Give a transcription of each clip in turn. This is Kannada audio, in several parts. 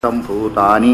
ಸಂಭೂತಾನಿ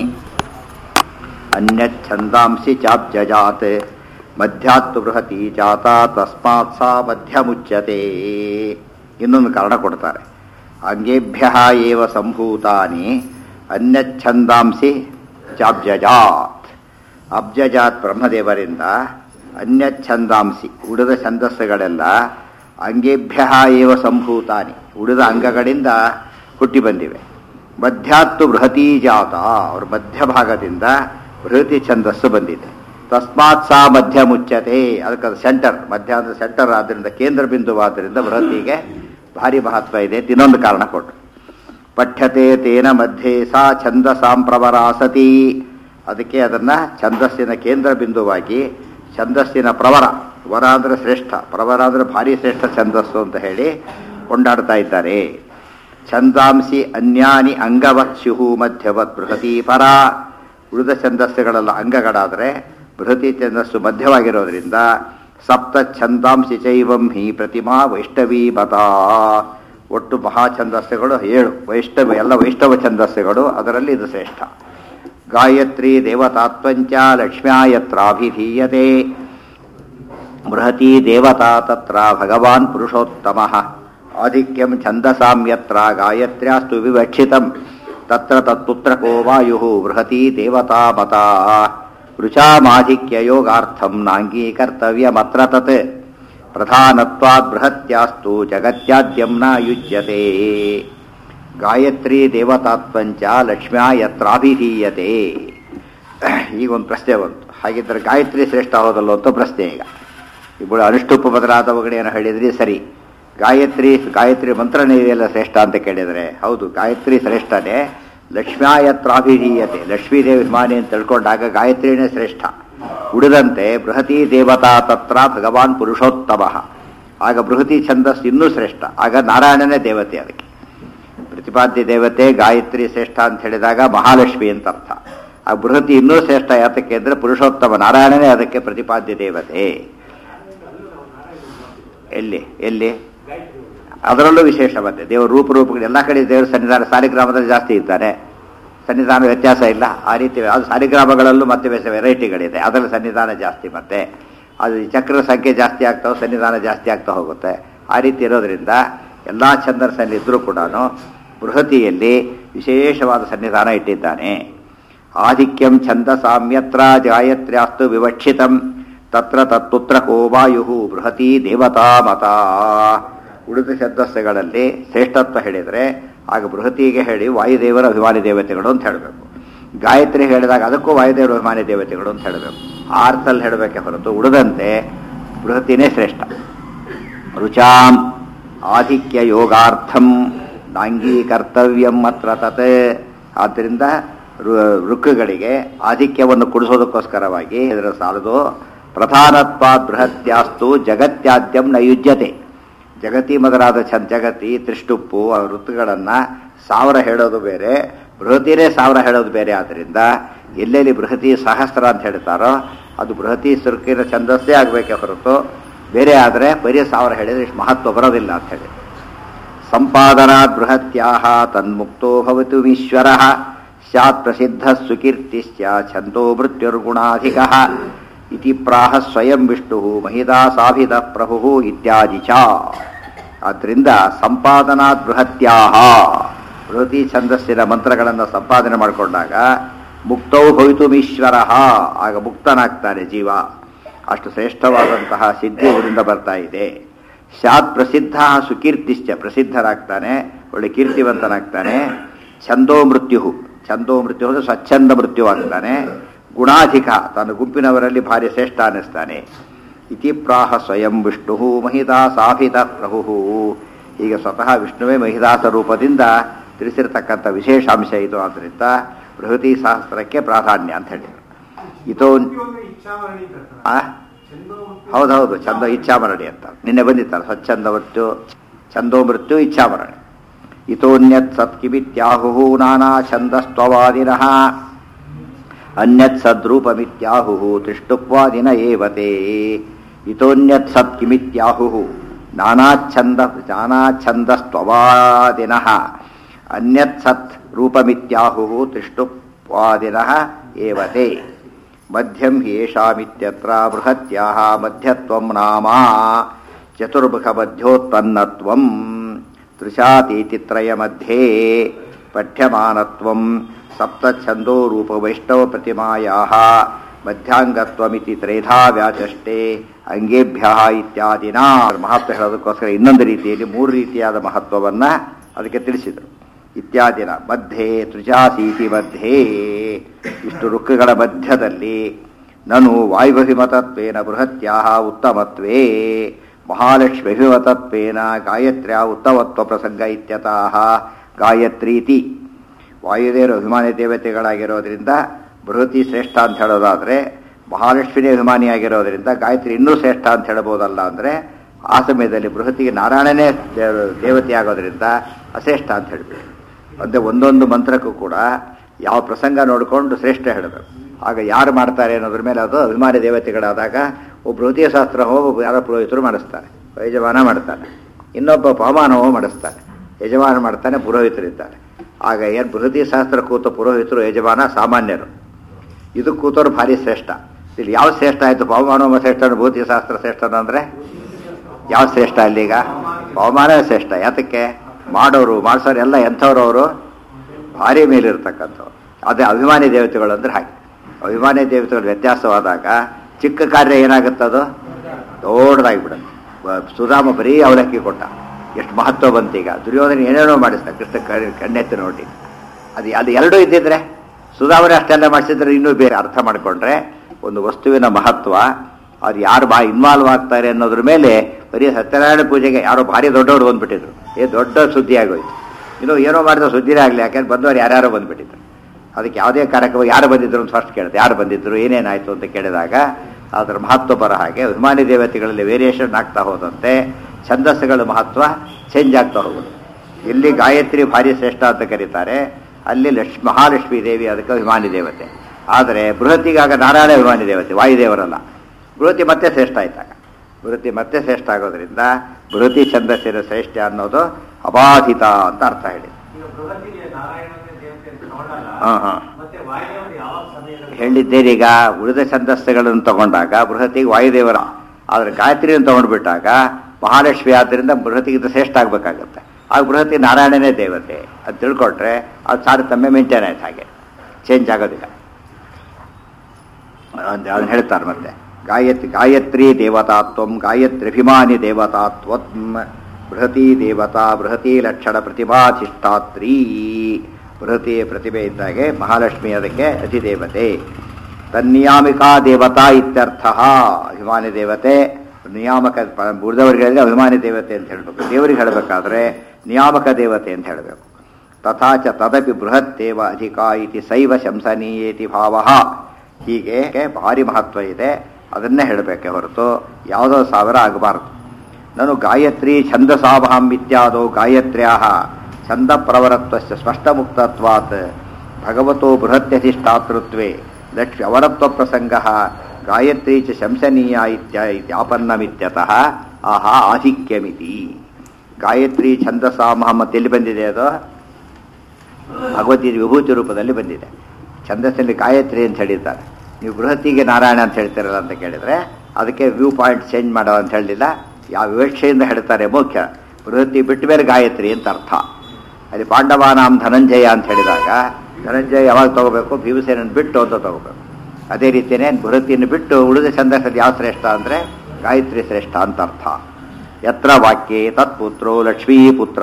ಅನ್ಯಚ್ಛಂದಾಂಸಿ ಚಾಬ್ಜಜಾತ್ ಮಧ್ಯಾತ್ತು ಬೃಹತಿ ಜಾತ ತಸ್ಮಾತ್ ಸಾ ಮಧ್ಯಮುಚ್ಯತೆ ಇನ್ನೊಂದು ಕಾರಣ ಕೊಡ್ತಾರೆ ಅಂಗೇಭ್ಯ ಏವ ಸಂಭೂತಾನಿ ಅನ್ಯಚ್ಛಂದಾಂಸಿ ಚಾಬ್ಜಜಾತ್ ಅಬ್ಜಜಾತ್ ಬ್ರಹ್ಮದೇವರಿಂದ ಅನ್ಯಚ್ಛಂದಾಂಸಿ ಉಳಿದ ಛಂದಸ್ಸುಗಳೆಲ್ಲ ಅಂಗೇಭ್ಯ ಏವ ಸಂಭೂತಾನಿ ಉಳಿದ ಅಂಗಗಳಿಂದ ಹುಟ್ಟಿ ಬಂದಿವೆ ಮಧ್ಯಾತ್ತು ಬೃಹತಿ ಜಾತ ಅವ್ರ ಮಧ್ಯಭಾಗದಿಂದ ಬೃಹತಿ ಛಂದಸ್ಸು ಬಂದಿದೆ ತಸ್ಮಾತ್ ಸಾ ಮಧ್ಯ ಮುಚ್ಚತೆ ಅದಕ್ಕೆ ಅದು ಸೆಂಟರ್ ಮಧ್ಯ ಅಂದ್ರೆ ಸೆಂಟರ್ ಆದ್ದರಿಂದ ಕೇಂದ್ರ ಬಿಂದುವಾದ್ದರಿಂದ ಬೃಹತಿಗೆ ಭಾರಿ ಮಹತ್ವ ಇದೆ ಅಂತ ಇನ್ನೊಂದು ಕಾರಣ ಕೊಟ್ಟರು ಪಠ್ಯತೆ ತೇನ ಮಧ್ಯೆ ಸಾ ಛಂದಸಾಂ ಪ್ರವರಾಸತಿ ಅದಕ್ಕೆ ಅದನ್ನ ಛಂದಸ್ಸಿನ ಕೇಂದ್ರ ಬಿಂದುವಾಗಿ ಛಂದಸ್ಸಿನ ಪ್ರವರ ವರ ಅಂದ್ರೆ ಶ್ರೇಷ್ಠ ಪ್ರವರ ಅಂದ್ರೆ ಭಾರಿ ಶ್ರೇಷ್ಠ ಛಂದಸ್ಸು ಅಂತ ಹೇಳಿ ಕೊಂಡಾಡ್ತಾ ಇದ್ದಾರೆ ಛಂದಾಂಸಿ ಅನ್ಯಾನಿ ಅಂಗವತ್ ಸ್ಯುಹು ಮಧ್ಯವತ್ ಬೃಹತಿ ಪರ ಉಳಿದ ಛಂದಸ್ಸುಗಳೆಲ್ಲ ಅಂಗಗಳಾದರೆ ಬೃಹತಿ ಛಂದಸ್ಸು ಮಧ್ಯವಾಗಿರೋದ್ರಿಂದ ಸಪ್ತ ಛಂದಾಂಸಿ ಚೈವಂ ಹಿ ಪ್ರತಿಮಾ ವೈಷ್ಣವೀ ಮತ ಒಟ್ಟು ಮಹಾಛಂದಸ್ಸುಗಳು ಏಳು ವೈಷ್ಣವ ಎಲ್ಲ ವೈಷ್ಣವ ಛಂದಸ್ಸುಗಳು ಅದರಲ್ಲಿ ಇದು ಶ್ರೇಷ್ಠ ಗಾಯತ್ರಿ ದೇವತಾತ್ವಂಚ ಲಕ್ಷ್ಮ್ಯಾಯತ್ರಾಭಿಧೀಯತೆ ಬೃಹತಿ ದೇವತಾ ತತ್ರ ಭಗವಾನ್ ಪುರುಷೋತ್ತಮ ಆಧಿಕ್ಯಂ ಛಂದಸಾಮ್ಯತ್ರ ಗಾಯತ್ರ್ಯಾಸ್ತು ವಿವಕ್ಷಿತಂ ತತ್ರ ತತ್ಪುತ್ರಕೋ ವಾಯು ಬೃಹತಿ ದೇವತಾ ಮತ ರುಚಾಮಾಧಿಕ್ಯ ಯೋಗಾರ್ಥಂ ನಾಂಗೀಕರ್ತವ್ಯಮತ್ರ ತತ್ ಪ್ರಧಾನತ್ವಾದ್ ಬೃಹತ್ಯಾಸ್ತು ಜಗತ್ಯಾದ್ಯಂ ನ ಯುಜ್ಯತೆ ಗಾಯತ್ರಿ ದೇವತಾತ್ವಂಚ ಲಕ್ಷ್ಮ್ಯಾ ಯತ್ರಾಭಿಧೀಯತೆ ಈಗ ಒಂದು ಪ್ರಶ್ನೆ ಬಂತು ಹಾಗಿದ್ರೆ ಗಾಯತ್ರಿ ಶ್ರೇಷ್ಠ ಹೋದಲ್ಲೋ ಅಂತ ಪ್ರಶ್ನೆ ಈಗ ಇಬ್ಬರು ಅನುಷ್ಠುಪ ಬದಲಾದವುಗಳೇನು ಹೇಳಿದ್ರಿ ಸರಿ ಗಾಯತ್ರಿ ಗಾಯತ್ರಿ ಮಂತ್ರನೇ ಇದೆಯಲ್ಲ ಶ್ರೇಷ್ಠ ಅಂತ ಕೇಳಿದರೆ ಹೌದು ಗಾಯತ್ರಿ ಶ್ರೇಷ್ಠನೇ ಲಕ್ಷ್ಮ್ಯಾಯತ್ರಾಭಿಧೀಯತೆ ಲಕ್ಷ್ಮೀದೇವಿ ಹಿಮಾನಿ ಅಂತ ತಿಳ್ಕೊಂಡಾಗ ಗಾಯತ್ರಿನೇ ಶ್ರೇಷ್ಠ ಉಳಿದಂತೆ ಬೃಹತಿ ದೇವತಾ ತತ್ರ ಭಗವಾನ್ ಪುರುಷೋತ್ತಮ ಆಗ ಬೃಹತಿ ಛಂದಸ್ ಇನ್ನೂ ಶ್ರೇಷ್ಠ ಆಗ ನಾರಾಯಣನೇ ದೇವತೆ ಅದಕ್ಕೆ ಪ್ರತಿಪಾದ್ಯ ದೇವತೆ ಗಾಯತ್ರಿ ಶ್ರೇಷ್ಠ ಅಂತ ಹೇಳಿದಾಗ ಮಹಾಲಕ್ಷ್ಮಿ ಅಂತ ಅರ್ಥ ಆ ಬೃಹತಿ ಇನ್ನೂ ಶ್ರೇಷ್ಠ ಯಾತಕ್ಕೆ ಅಂದರೆ ಪುರುಷೋತ್ತಮ ನಾರಾಯಣನೇ ಅದಕ್ಕೆ ಪ್ರತಿಪಾದ್ಯ ದೇವತೆ ಎಲ್ಲಿ ಎಲ್ಲಿ ಅದರಲ್ಲೂ ವಿಶೇಷ ಬಂದೆ ದೇವರ ರೂಪರೂಪಗಳು ಎಲ್ಲ ಕಡೆ ದೇವರ ಸನ್ನಿಧಾನ ಸಾಲಿಗ್ರಾಮದಲ್ಲಿ ಜಾಸ್ತಿ ಇದ್ದಾರೆ ಸನ್ನಿಧಾನ ವ್ಯತ್ಯಾಸ ಇಲ್ಲ ಆ ರೀತಿ ಅದು ಸಾಲಿಗ್ರಾಮಗಳಲ್ಲೂ ಮತ್ತೆ ಬೇಸ ವೆರೈಟಿಗಳಿದೆ ಅದರಲ್ಲಿ ಸನ್ನಿಧಾನ ಜಾಸ್ತಿ ಮತ್ತೆ ಅದು ಚಕ್ರ ಸಂಖ್ಯೆ ಜಾಸ್ತಿ ಆಗ್ತಾವೆ ಸನ್ನಿಧಾನ ಜಾಸ್ತಿ ಆಗ್ತಾ ಹೋಗುತ್ತೆ ಆ ರೀತಿ ಇರೋದ್ರಿಂದ ಎಲ್ಲ ಛಂದಸ್ಸಲ್ಲಿ ಇದ್ರೂ ಕೂಡ ಬೃಹತಿಯಲ್ಲಿ ವಿಶೇಷವಾದ ಸನ್ನಿಧಾನ ಇಟ್ಟಿದ್ದಾನೆ ಆಧಿಕ್ಯಂ ಛಂದಸಾಮ್ಯತ್ರ ಗಾಯತ್ರ್ಯಾಸ್ತು ವಿವಕ್ಷಿತಂ ತತ್ರ ತತ್ಪುತ್ರ ಕೋ ವಾಯು ಬೃಹತಿ ದೇವತಾ ಮತ ಉಳಿದ ಛಂದಸ್ಸುಗಳಲ್ಲಿ ಶ್ರೇಷ್ಠತ್ವ ಹೇಳಿದರೆ ಆಗ ಬೃಹತಿಗೆ ಹೇಳಿ ವಾಯುದೇವರ ಅಭಿಮಾನಿ ದೇವತೆಗಳು ಅಂತ ಹೇಳಬೇಕು ಗಾಯತ್ರಿ ಹೇಳಿದಾಗ ಅದಕ್ಕೂ ವಾಯುದೇವರ ಅಭಿಮಾನಿ ದೇವತೆಗಳು ಅಂತ ಹೇಳಬೇಕು ಆರ್ತಲ್ಲಿ ಹೇಳಬೇಕೆ ಹೊರತು ಉಳಿದಂತೆ ಬೃಹತಿನೇ ಶ್ರೇಷ್ಠ ರುಚಾಂ ಆಧಿಕ್ಯ ಯೋಗಾರ್ಥಂ ನಾಂಗೀಕರ್ತವ್ಯಂ ಮಾತ್ರ ತತ್ ಆದ್ದರಿಂದ ಋಕ್ಕುಗಳಿಗೆ ಆಧಿಕ್ಯವನ್ನು ಕೊಡಿಸೋದಕ್ಕೋಸ್ಕರವಾಗಿ ಇದರ ಸಾಲದು ಪ್ರಧಾನತ್ವಾದ್ ಬೃಹತ್ಯಾಸ್ತು ಜಗತ್ಯಾದ್ಯಂ ನಯುಜ್ಯತೆ ಜಗತಿ ಮೊದಲಾದ ಛ ಜಗತಿ ತ್ರಿಷ್ಟುಪ್ಪು ಋತುಗಳನ್ನು ಸಾವಿರ ಹೇಳೋದು ಬೇರೆ ಬೃಹತಿನೇ ಸಾವಿರ ಹೇಳೋದು ಬೇರೆ ಆದ್ದರಿಂದ ಎಲ್ಲೆಲ್ಲಿ ಬೃಹತಿ ಸಹಸ್ರ ಅಂತ ಹೇಳ್ತಾರೋ ಅದು ಬೃಹತಿ ಸುರುಕಿನ ಛಂದಸ್ಸೇ ಆಗಬೇಕೆ ಹೊರತು ಬೇರೆ ಆದರೆ ಬರೀ ಸಾವಿರ ಹೇಳಿದರೆ ಇಷ್ಟು ಮಹತ್ವ ಬರೋದಿಲ್ಲ ಅಂತ ಹೇಳಿ ಸಂಪಾದನಾತ್ ಬೃಹತ್ಯಾಹ ತನ್ಮುಕ್ತೋ ಭವತು ಈಶ್ವರ ಸ್ಯಾತ್ ಪ್ರಸಿದ್ಧ ಸುಕೀರ್ತಿಶ್ಚ ಛಂದೋ ಮೃತ್ಯುರ್ಗುಣಾಧಿಕ ಇತಿ ಪ್ರಾಹ ಸ್ವಯಂ ವಿಷ್ಣು ಮಹಿದಾಸಾಭಿದ ಪ್ರಭು ಇತ್ಯಾದಿ ಚ ಆದ್ದರಿಂದ ಸಂಪಾದನಾತ್ ಬೃಹತ್ಯಾಹ ಬೃಹತಿ ಛಂದಸ್ಸಿನ ಮಂತ್ರಗಳನ್ನು ಸಂಪಾದನೆ ಮಾಡಿಕೊಂಡಾಗ ಮುಕ್ತೌ ಭವಿತುಮೀಶ್ವರ ಆಗ ಮುಕ್ತನಾಗ್ತಾನೆ ಜೀವ ಅಷ್ಟು ಶ್ರೇಷ್ಠವಾದಂತಹ ಸಿದ್ಧಿ ಅವರಿಂದ ಬರ್ತಾ ಇದೆ ಸ್ಯಾತ್ ಪ್ರಸಿದ್ಧ ಸುಕೀರ್ತಿಶ್ಚ ಪ್ರಸಿದ್ಧರಾಗ್ತಾನೆ ಒಳ್ಳೆ ಕೀರ್ತಿವಂತನಾಗ್ತಾನೆ ಛಂದೋ ಮೃತ್ಯು ಛಂದೋ ಮೃತ್ಯು ಅಂದರೆ ಸ್ವಚ್ಛಂದ ಮೃತ್ಯು ಆಗ್ತಾನೆ ಗುಣಾಧಿಕ ತನ್ನ ಗುಂಪಿನವರಲ್ಲಿ ಭಾರಿ ಶ್ರೇಷ್ಠ ಅನ್ನಿಸ್ತಾನೆ ಇತಿ ಪ್ರಾಹ ಸ್ವಯಂ ವಿಷ್ಣು ಮಹಿದಾಸಾಭಿತ ಪ್ರಭು ಈಗ ಸ್ವತಃ ವಿಷ್ಣುವೇ ಮಹಿದಾಸ ರೂಪದಿಂದ ತಿಳಿಸಿರ್ತಕ್ಕಂಥ ವಿಶೇಷಾಂಶ ಇದು ಆದ್ದರಿಂದ ಬೃಹತಿ ಸಹಸ್ರಕ್ಕೆ ಪ್ರಾಧಾನ್ಯ ಅಂತ ಹೇಳಿ ಇತೋ ಹೌದೌದು ಚಂದ ಇಚ್ಛಾಮರಣಿ ಅಂತ ನಿನ್ನೆ ಬಂದಿತ್ತಲ್ಲ ಸ್ವಚ್ಛಂದ ಮೃತ್ಯು ಛಂದೋ ಮೃತ್ಯು ಇಚ್ಛಾಮರಣಿ ಇತೋನ್ಯತ್ ಸತ್ಕಿಮಿತ್ಯಾಹು ನಾನಾ ಛಂದಸ್ತ್ವವಾದಿನಃ ಅನ್ಯತ್ ಸದ್ರೂಪಮಿತ್ಯಾಹು ತಿಷ್ಟುಪ್ವಾದಿನ ಏವತೆ ಇತೋನ್ಯತ್ ಸತ್ಕಿಮಿತ್ಯಾಹು ನಾನಾಚ್ಛಂದ ನಾನಾಚ್ಛಂದಸ್ತ್ವವಾದಿನಃ ಅನ್ಯತ್ ಸತ್ ರೂಪಮಿತ್ಯಾಹು ತ್ರಿಷ್ಟುಪ್ವಾದಿನಃ ಏವತೆ ಮಧ್ಯಂ ಯೇಷಾಮಿತ್ಯತ್ರ ಬೃಹತ್ಯಾಹ ಮಧ್ಯತ್ವಂ ನಾಮ ಚತುರ್ಮುಖ ಮಧ್ಯೋತ್ಪನ್ನತ್ವಂ ತೃಷಾತೀತಿ ತ್ರಯ ಮಧ್ಯೆ ಪಠ್ಯಮಾನತ್ವಂ ಸಪ್ತಛಂದೋ ರೂಪ ವೈಷ್ಣವ ಪ್ರತಿಮಾಯಾಹ ಮಧ್ಯಾಂಗತ್ವಮಿತಿ ತ್ರೇಧಾ ವ್ಯಾಚಷ್ಟೇ ಅಂಗೇಭ್ಯ ಇತ್ಯಾದಿನ ಮಹತ್ವ ಹೇಳೋದಕ್ಕೋಸ್ಕರ ಇನ್ನೊಂದು ರೀತಿಯಲ್ಲಿ ಮೂರು ರೀತಿಯಾದ ಮಹತ್ವವನ್ನು ಅದಕ್ಕೆ ತಿಳಿಸಿದರು ಇತ್ಯಾದಿನ ಮಧ್ಯೆ ತೃಜಾಸೀತಿ ಮಧ್ಯೆ ಇಷ್ಟು ರುಕ್ಕಗಳ ಮಧ್ಯದಲ್ಲಿ ನನು ವಾಯುಭಿಮತತ್ವೇನ ಬೃಹತ್ಯಾಹ ಉತ್ತಮತ್ವೇ ಮಹಾಲಕ್ಷ್ಮ್ಯಭಿಮತತ್ವೇನ ಗಾಯತ್ರ್ಯ ಉತ್ತಮತ್ವ ಪ್ರಸಂಗ ಇತ್ಯತಃ ಗಾಯತ್ರೀತಿ ವಾಯುದೇವರು ಅಭಿಮಾನಿ ದೇವತೆಗಳಾಗಿರೋದ್ರಿಂದ ಬೃಹತಿ ಶ್ರೇಷ್ಠ ಅಂತ ಹೇಳೋದಾದರೆ ಮಹಾಲಕ್ಷ್ಮಿನೇ ಅಭಿಮಾನಿಯಾಗಿರೋದ್ರಿಂದ ಗಾಯತ್ರಿ ಇನ್ನೂ ಶ್ರೇಷ್ಠ ಅಂತ ಹೇಳ್ಬೋದಲ್ಲ ಅಂದರೆ ಆ ಸಮಯದಲ್ಲಿ ಬೃಹತಿಗೆ ನಾರಾಯಣನೇ ದೇವ- ದೇವತೆ ಆಗೋದ್ರಿಂದ ಅಶ್ರೇಷ್ಠ ಅಂತ ಹೇಳಬೇಕು ಅಂದರೆ ಒಂದೊಂದು ಮಂತ್ರಕ್ಕೂ ಕೂಡ ಯಾವ ಪ್ರಸಂಗ ನೋಡಿಕೊಂಡು ಶ್ರೇಷ್ಠ ಹೇಳಬೇಕು ಆಗ ಯಾರು ಮಾಡ್ತಾರೆ ಅನ್ನೋದ್ರ ಮೇಲೆ ಅದು ಅಭಿಮಾನಿ ದೇವತೆಗಳಾದಾಗ ಒಬ್ಬ ಬೃಹತಿಯ ಶಾಸ್ತ್ರ ಹೋಗಿ ಯಾರೋ ಪುರೋಹಿತರು ಮಾಡಿಸ್ತಾರೆ ಯಜಮಾನ ಮಾಡ್ತಾನೆ ಇನ್ನೊಬ್ಬ ಪವಮಾನವೋ ಮಾಡಿಸ್ತಾನೆ ಯಜಮಾನ ಮಾಡ್ತಾನೆ ಪುರೋಹಿತರಿದ್ದಾರೆ ಆಗ ಏನು ಬೃಹತಿ ಶಾಸ್ತ್ರ ಕೂತ ಪುರೋಹಿತರು ಯಜಮಾನ ಸಾಮಾನ್ಯರು ಇದು ಕೂತವ್ರು ಭಾರಿ ಶ್ರೇಷ್ಠ ಇಲ್ಲಿ ಯಾವ ಶ್ರೇಷ್ಠ ಆಯಿತು ಪವಮಾನವ ಶ್ರೇಷ್ಠ ಭೌತಿಕ ಶಾಸ್ತ್ರ ಶ್ರೇಷ್ಠ ಅಂದರೆ ಯಾವ ಶ್ರೇಷ್ಠ ಅಲ್ಲೀಗ ಪವಮಾನ ಶ್ರೇಷ್ಠ ಯಾತಕ್ಕೆ ಮಾಡೋರು ಮಾಡಿಸೋರು ಎಲ್ಲ ಎಂಥವ್ರು ಅವರು ಭಾರಿ ಮೇಲಿರ್ತಕ್ಕಂಥವ್ರು ಅದೇ ಅಭಿಮಾನಿ ದೇವತೆಗಳು ಅಂದ್ರೆ ಹಾಗೆ ಅಭಿಮಾನಿ ದೇವತೆಗಳು ವ್ಯತ್ಯಾಸವಾದಾಗ ಚಿಕ್ಕ ಕಾರ್ಯ ಏನಾಗುತ್ತದು ದೊಡ್ಡದಾಗಿಬಿಡುತ್ತೆ ಬ- ಸುಧಾಮ ಬರೀ ಅವಲಕ್ಕಿ ಕೊಟ್ಟ ಎಷ್ಟು ಮಹತ್ವ ಬಂತೀಗ ದುರ್ಯೋಧನ ಏನೇನೋ ಮಾಡಿಸ್ದ ಕೃಷ್ಣ ಕ- ಕಣ್ಣೆತ್ತಿ ನೋಡಿ ಅದು ಅದು ಎರಡೂ ಇದ್ದಿದ್ರೆ ಸುಧಾಮನೆ ಅಷ್ಟೆಲ್ಲ ಮಾಡಿಸಿದ್ರೆ ಇನ್ನೂ ಬೇರೆ ಅರ್ಥ ಮಾಡಿಕೊಂಡ್ರೆ ಒಂದು ವಸ್ತುವಿನ ಮಹತ್ವ ಅವ್ರು ಯಾರು ಬಾ ಇನ್ವಾಲ್ವ್ ಆಗ್ತಾರೆ ಅನ್ನೋದ್ರ ಮೇಲೆ ಬರೀ ಸತ್ಯನಾರಾಯಣ ಪೂಜೆಗೆ ಯಾರೋ ಭಾರಿ ದೊಡ್ಡವರು ಬಂದ್ಬಿಟ್ಟಿದ್ರು ಏ ದೊಡ್ಡ ಸುದ್ದಿ ಆಗೋಯ್ತು ಇನ್ನು ಏನೋ ಮಾಡಿದ ಸುದ್ದಿನೇ ಆಗಲಿ ಯಾಕೆಂದ್ರೆ ಬಂದವರು ಯಾರ್ಯಾರೋ ಬಂದ್ಬಿಟ್ಟಿದ್ರು ಅದಕ್ಕೆ ಯಾವುದೇ ಕಾರ್ಯಕ್ರಮ ಯಾರು ಬಂದಿದ್ರು ಅಂತ ಫಸ್ಟ್ ಕೇಳಿದೆ ಯಾರು ಬಂದಿದ್ರು ಏನೇನಾಯಿತು ಅಂತ ಕೇಳಿದಾಗ ಅದರ ಮಹತ್ವ ಬರ ಹಾಗೆ ಅಭಿಮಾನಿ ದೇವತೆಗಳಲ್ಲಿ ವೇರಿಯೇಷನ್ ಆಗ್ತಾ ಹೋದಂತೆ ಛಂದಸ್ಸುಗಳ ಮಹತ್ವ ಚೇಂಜ್ ಆಗ್ತಾ ಹೋಗುದು ಎಲ್ಲಿ ಗಾಯತ್ರಿ ಭಾರಿ ಶ್ರೇಷ್ಠ ಅಂತ ಕರೀತಾರೆ ಅಲ್ಲಿ ಲಕ್ಷ್ಮಿ ಮಹಾಲಕ್ಷ್ಮೀ ದೇವಿ ಅದಕ್ಕೆ ಅಭಿಮಾನಿ ದೇವತೆ ಆದರೆ ಬೃಹತಿಗಾಗ ನಾರಾಯಣ ಅಭಿಮಾನಿ ದೇವತೆ ವಾಯುದೇವರಲ್ಲ ಬೃಹತಿ ಮತ್ತೆ ಶ್ರೇಷ್ಠ ಆಯ್ತಾಗ ಬೃಹತಿ ಮತ್ತೆ ಶ್ರೇಷ್ಠ ಆಗೋದ್ರಿಂದ ಬೃಹತಿ ಛಂದಸ್ಸಿನ ಶ್ರೇಷ್ಠ ಅನ್ನೋದು ಅಬಾಧಿತ ಅಂತ ಅರ್ಥ ಹೇಳಿ ಈಗ ಬೃಹತ್ತಿಗೆ ನಾರಾಯಣನೇ ದೇವತೆ ಅಂತ ತಗೊಂಡಾಗ ಹಾಂ ಹಾಂ ಮತ್ತೆ ವಾಯುದೇವರು ಯಾವ ಸಮಯದಲ್ಲಿ ಹೇಳಿದ್ದೇನೀಗ ಉಳಿದ ಛಂದಸ್ಸುಗಳನ್ನು ತಗೊಂಡಾಗ ಬೃಹತಿಗೆ ವಾಯುದೇವರ ಆದರೆ ಗಾಯತ್ರಿಯನ್ನು ತಗೊಂಡ್ಬಿಟ್ಟಾಗ ಮಹಾಲಕ್ಷ್ಮಿ ಆದ್ದರಿಂದ ಬೃಹತಿಗಿಂತ ಶ್ರೇಷ್ಠ ಆಗಬೇಕಾಗತ್ತೆ ಆಗ ಬೃಹತಿ ನಾರಾಯಣನೇ ದೇವತೆ ಅದು ತಿಳ್ಕೊಟ್ರೆ ಅದು ತಾರತಮ್ಯ ಮೇಂಟೈನ್ ಆಯ್ತು ಹಾಗೆ ಚೇಂಜ್ ಆಗೋದಿಲ್ಲ ಅಂತ ಅದನ್ನ ಹೇಳ್ತಾರೆ ಮತ್ತೆ ಗಾಯತ್ರಿ ಗಾಯತ್ರಿ ದೇವತಾತ್ವಂ ಗಾಯತ್ರ್ಯಭಿಮಾನಿ ದೇವತಾತ್ವಂ ಬೃಹತಿ ದೇವತಾ ಬೃಹತಿ ಲಕ್ಷಣ ಪ್ರತಿಭಾಧಿಷ್ಠಾತ್ರಿ ಬೃಹತಿ ಪ್ರತಿಭೆ ಇದ್ದಾಗೆ ಮಹಾಲಕ್ಷ್ಮಿ ಅದಕ್ಕೆ ಅಧಿದೇವತೆ ತನ್ನಿಯಾಮಿಕಾ ದೇವತಾ ಇತ್ಯರ್ಥ ಅಭಿಮಾನಿ ದೇವತೆ ನಿಯಾಮಕ ಉಳಿದವರಿಗೆ ಹೇಳಿದ್ರೆ ಅಭಿಮಾನಿ ದೇವತೆ ಅಂತ ಹೇಳಬೇಕು ದೇವರಿಗೆ ಹೇಳಬೇಕಾದ್ರೆ ನಿಯಾಮಕ ದೇವತೆ ಅಂತ ಹೇಳಬೇಕು ತಥಾ ಚ ತದಪಿ ಬೃಹತ್ತೇವ ಅಧಿಕ ಇತಿ ಸೈವ ಶಂಸನೀಯೇತಿ ಭಾವ ಹೀಗೆ ಭಾರಿ ಮಹತ್ವ ಇದೆ ಅದನ್ನೇ ಹೇಳಬೇಕೆ ಹೊರತು ಯಾವುದೋ ಸಾವಿರ ಆಗಬಾರದು ನಾನು ಗಾಯತ್ರಿ ಛಂದಸಾಭಾಂ ಇತ್ಯಾದೋ ಗಾಯತ್ರ್ಯಾ ಛಂದ ಪ್ರವರತ್ವಸ್ಯ ಸ್ಪಷ್ಟಮುಕ್ತತ್ವಾತ್ ಭಗವತೋ ಬೃಹತ್ಯಧಿಷ್ಠಾತೃತ್ವೇ ಲಕ್ಷ್ಮಿ ಅವರತ್ವ ಪ್ರಸಂಗ ಗಾಯತ್ರಿ ಚ ಶಂಸನೀಯ ಇತ್ಯ ಇತ್ಯಾಪನ್ನಮಿತ್ಯತಃ ಆಹಾ ಆಧಿಕ್ಯಮಿತಿ ಗಾಯತ್ರಿ ಛಂದಸಾಮಹ ಮತ್ತೆ ಎಲ್ಲಿ ಬಂದಿದೆ ಅದು ಭಗವತಿ ವಿಭೂತಿ ರೂಪದಲ್ಲಿ ಬಂದಿದೆ ಛಂದಸ್ಸಲ್ಲಿ ಗಾಯತ್ರಿ ಅಂತ ಹೇಳಿದ್ದಾರೆ ನೀವು ಬೃಹತಿಗೆ ನಾರಾಯಣ ಅಂತ ಹೇಳ್ತೀರಲ್ಲ ಅಂತ ಕೇಳಿದರೆ ಅದಕ್ಕೆ ವ್ಯೂ ಪಾಯಿಂಟ್ ಚೇಂಜ್ ಮಾಡೋ ಅಂತ ಹೇಳಲಿಲ್ಲ ಯಾವ ವಿವಕ್ಷೆಯಿಂದ ಹೇಳ್ತಾರೆ ಮುಖ್ಯ ಬೃಹತಿ ಬಿಟ್ಟ ಮೇಲೆ ಗಾಯತ್ರಿ ಅಂತ ಅರ್ಥ ಅಲ್ಲಿ ಪಾಂಡವಾನಾಂ ಧನಂಜಯ ಅಂತ ಹೇಳಿದಾಗ ಧನಂಜಯ ಯಾವಾಗ ತಗೋಬೇಕು ಭೀಮಸೇನನ್ನು ಬಿಟ್ಟು ಅಂತ ತಗೋಬೇಕು ಅದೇ ರೀತಿಯೇ ಬೃಹತಿಯನ್ನು ಬಿಟ್ಟು ಉಳಿದ ಛಂದಸ್ಸಲ್ಲಿ ಯಾವ ಶ್ರೇಷ್ಠ ಅಂದರೆ ಗಾಯತ್ರಿ ಶ್ರೇಷ್ಠ ಅಂತ ಅರ್ಥ ಯತ್ರ ವಾಕ್ಯೆ ತತ್ಪುತ್ರೋ ಲಕ್ಷ್ಮೀಪುತ್ರ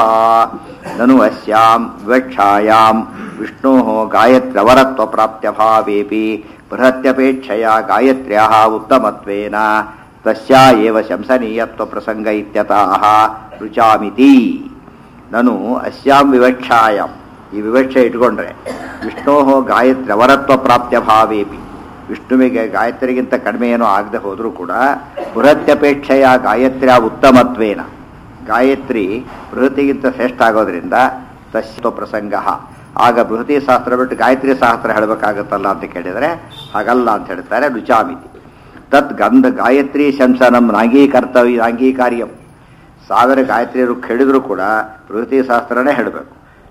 ನನು ಅಸ್ಯಾಂ ವಿವಕ್ಷಾಯಾಂ ವಿಷ್ಣೋ ಗಾಯತ್ರ್ಯವರತ್ವ ಪ್ರಾಪ್ತ್ಯಭಾವೇಪಿ ಬೃಹತ್ಯಪೇಕ್ಷೆಯ ಗಾಯತ್ರ್ಯಾ ಉತ್ತಮತ್ವೇನ ತಸ್ಯಾ ಏವ ಶಂಸನೀಯತ್ವ ಪ್ರಸಂಗ ಇತ್ಯತಃ ರುಚಾಮಿತಿ ನನು ಅಸ್ಯಾಂ ವಿವಕ್ಷಾಯಾಂ ಈ ವಿವಕ್ಷೆ ಇಟ್ಕೊಂಡ್ರೆ ವಿಷ್ಣೋ ಗಾಯತ್ರ್ಯವರತ್ವ ಪ್ರಾಪ್ತ್ಯಭಾವೇಪಿ ವಿಷ್ಣುವಿಗೆ ಗಾಯತ್ರಿಗಿಂತ ಕಡಿಮೆ ಏನೋ ಆಗದೆ ಹೋದರೂ ಕೂಡ ಬೃಹತ್ಯಪೇಕ್ಷೆಯ ಗಾಯತ್ರ್ಯ ಉತ್ತಮತ್ವೇನ ಗಾಯತ್ರಿ ಬೃಹತಿಗಿಂತ ಶ್ರೇಷ್ಠ ಆಗೋದ್ರಿಂದ ತಸ್ಯ ಪ್ರಸಂಗ ಆಗ ಬೃಹತಿ ಶಾಸ್ತ್ರ ಬಿಟ್ಟು ಗಾಯತ್ರಿ ಶಾಸ್ತ್ರ ಹೇಳಬೇಕಾಗತ್ತಲ್ಲ ಅಂತ ಕೇಳಿದರೆ ಹಾಗಲ್ಲ ಅಂತ ಹೇಳ್ತಾರೆ ರುಚಾಮಿತಿ ತತ್ ಗಂಧ ಗಾಯತ್ರಿ ಶಂಸನಂ ನಾಂಗೀಕರ್ತವ್ಯ ನಾಂಗೀಕಾರ್ಯಂ ಸಾವಿರ ಗಾಯತ್ರಿ ರುಕ್ ಹೇಳಿದ್ರು ಕೂಡ ಬೃಹತಿ ಶಾಸ್ತ್ರನೇ ಹೇಳಬೇಕು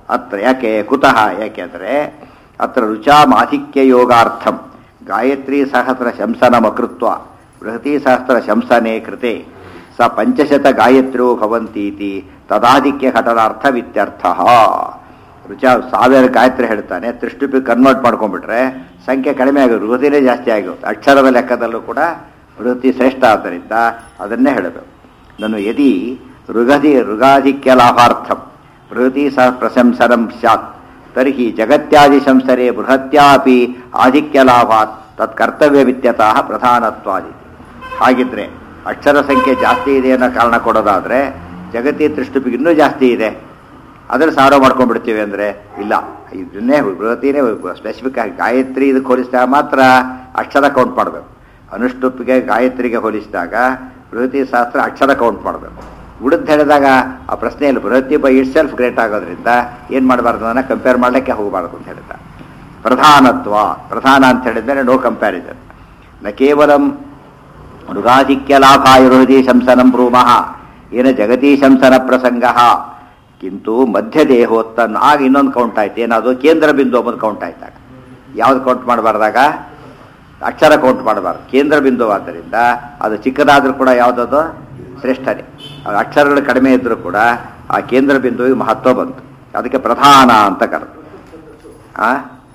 ಅತ್ರ ಯಾಕೆ ಕುತಃ ಯಾಕೆಂದರೆ ಅತ್ರ ರುಚಾಮಾಧಿಕ್ಯ ಯೋಗಾರ್ಥಂ ಗಾಯತ್ರಿ ಸಹಸ್ರ ಶಂಸನಮಕೃತ್ವ ಬೃಹತಿ ಸಹಸ್ರ ಶಂಸನೆ ಕೃತೆ ಸ ಪಂಚಶತ ಗಾಯತ್ರ್ಯೋ ಭವಂತೀತಿ ತದಾಧಿಕ್ಯ ಘಟನಾರ್ಥವಿತ್ಯರ್ಥ ರುಚ ಸಾವಿರ ಗಾಯತ್ರಿ ಹೇಳ್ತಾನೆ ತ್ರಿಷ್ಟುಪಿ ಕನ್ವರ್ಟ್ ಮಾಡ್ಕೊಂಡ್ಬಿಟ್ರೆ ಸಂಖ್ಯೆ ಕಡಿಮೆ ಆಗೋದು ಬೃಹತಿನೇ ಜಾಸ್ತಿ ಆಗೋದು ಅಕ್ಷರದ ಲೆಕ್ಕದಲ್ಲೂ ಕೂಡ ಬೃಹತಿ ಶ್ರೇಷ್ಠ ಆದ್ದರಿಂದ ಅದನ್ನೇ ಹೇಳಬೇಕು ನಾನು ಯದಿ ಋಗಧಿ ಋಗಾಧಿಕ್ಯ ಲಾಭಾರ್ಥಂ ಬೃಹತಿ ಸಹ ಪ್ರಶಂಸನಂ ಸ್ಯಾತ್ ತರ್ಹಿ ಜಗತ್ಯಾದಿ ಸಂಸರೆ ಬೃಹತ್ಯಾಪಿ ಆಧಿಕ್ಯ ಲಾಭಾತ್ ತತ್ ಕರ್ತವ್ಯವಿತ್ಯತಃ ಪ್ರಧಾನತ್ವಾದಿ ಹಾಗಿದ್ರೆ ಅಕ್ಷರ ಸಂಖ್ಯೆ ಜಾಸ್ತಿ ಇದೆ ಅನ್ನೋ ಕಾರಣ ಕೊಡೋದಾದ್ರೆ ಜಗತಿ ತ್ರಿಷ್ಟುಪಿಗೆ ಇನ್ನೂ ಜಾಸ್ತಿ ಇದೆ ಅದನ್ನು ಸಾರೋ ಮಾಡ್ಕೊಂಡ್ಬಿಡ್ತೀವಿ ಅಂದರೆ ಇಲ್ಲ ಇದನ್ನೇ ಬೃಹತಿನೇ ಸ್ಪೆಸಿಫಿಕ್ ಆಗಿ ಗಾಯತ್ರಿ ಇದಕ್ಕೆ ಹೋಲಿಸಿದಾಗ ಮಾತ್ರ ಅಕ್ಷರ ಕೌಂಟ್ ಮಾಡಬೇಕು ಅನುಷ್ಟುಪ್ಪಿಗೆ ಗಾಯತ್ರಿಗೆ ಹೋಲಿಸಿದಾಗ ಬೃಹತಿ ಶಾಸ್ತ್ರ ಅಕ್ಷರ ಕೌಂಟ್ ಮಾಡಬೇಕು ಉಳಿದು ಹೇಳಿದಾಗ ಆ ಪ್ರಶ್ನೆ ಇಲ್ಲ ಬೃಹತಿ ಬೈ ಇಟ್ ಸೆಲ್ಫ್ ಗ್ರೇಟ್ ಆಗೋದ್ರಿಂದ ಏನು ಮಾಡಬಾರ್ದು ಅದನ್ನು ಕಂಪೇರ್ ಮಾಡಲಿಕ್ಕೆ ಹೋಗಬಾರ್ದು ಅಂತ ಹೇಳಿದ ಪ್ರಧಾನತ್ವ ಪ್ರಧಾನ ಅಂತ ಹೇಳಿದರೆ ನೋ ಕಂಪ್ಯಾರಿಸನ್ ನ ಕೇವಲಂ ಮೃಗಾಧಿಕ್ಯ ಲಾಭಾಯ ಹೃದಯ ಶಂಸನಂ ಬ್ರೂಮಃ ಏನ ಜಗತಿ ಶಂಸನ ಪ್ರಸಂಗ ಕಿಂತು ಮಧ್ಯದೇಹೋತ್ತನ್ ಆಗ ಇನ್ನೊಂದು ಕೌಂಟ್ ಆಯ್ತು ಏನದು ಕೇಂದ್ರ ಬಿಂದು ಒಂದು ಕೌಂಟ್ ಆಯ್ತಾಗ ಯಾವ್ದು ಕೌಂಟ್ ಮಾಡಬಾರ್ದಾಗ ಅಕ್ಷರ ಕೌಂಟ್ ಮಾಡಬಾರ್ದು ಕೇಂದ್ರ ಬಿಂದು ಆದ್ದರಿಂದ ಅದು ಚಿಕ್ಕದಾದ್ರೂ ಕೂಡ ಯಾವುದದು ಶ್ರೇಷ್ಠನೇ ಅದು ಅಕ್ಷರಗಳು ಕಡಿಮೆ ಇದ್ರೂ ಕೂಡ ಆ ಕೇಂದ್ರ ಬಿಂದುವಿಗೆ ಮಹತ್ವ ಬಂತು ಅದಕ್ಕೆ ಪ್ರಧಾನ ಅಂತ ಕರೆದು ಆ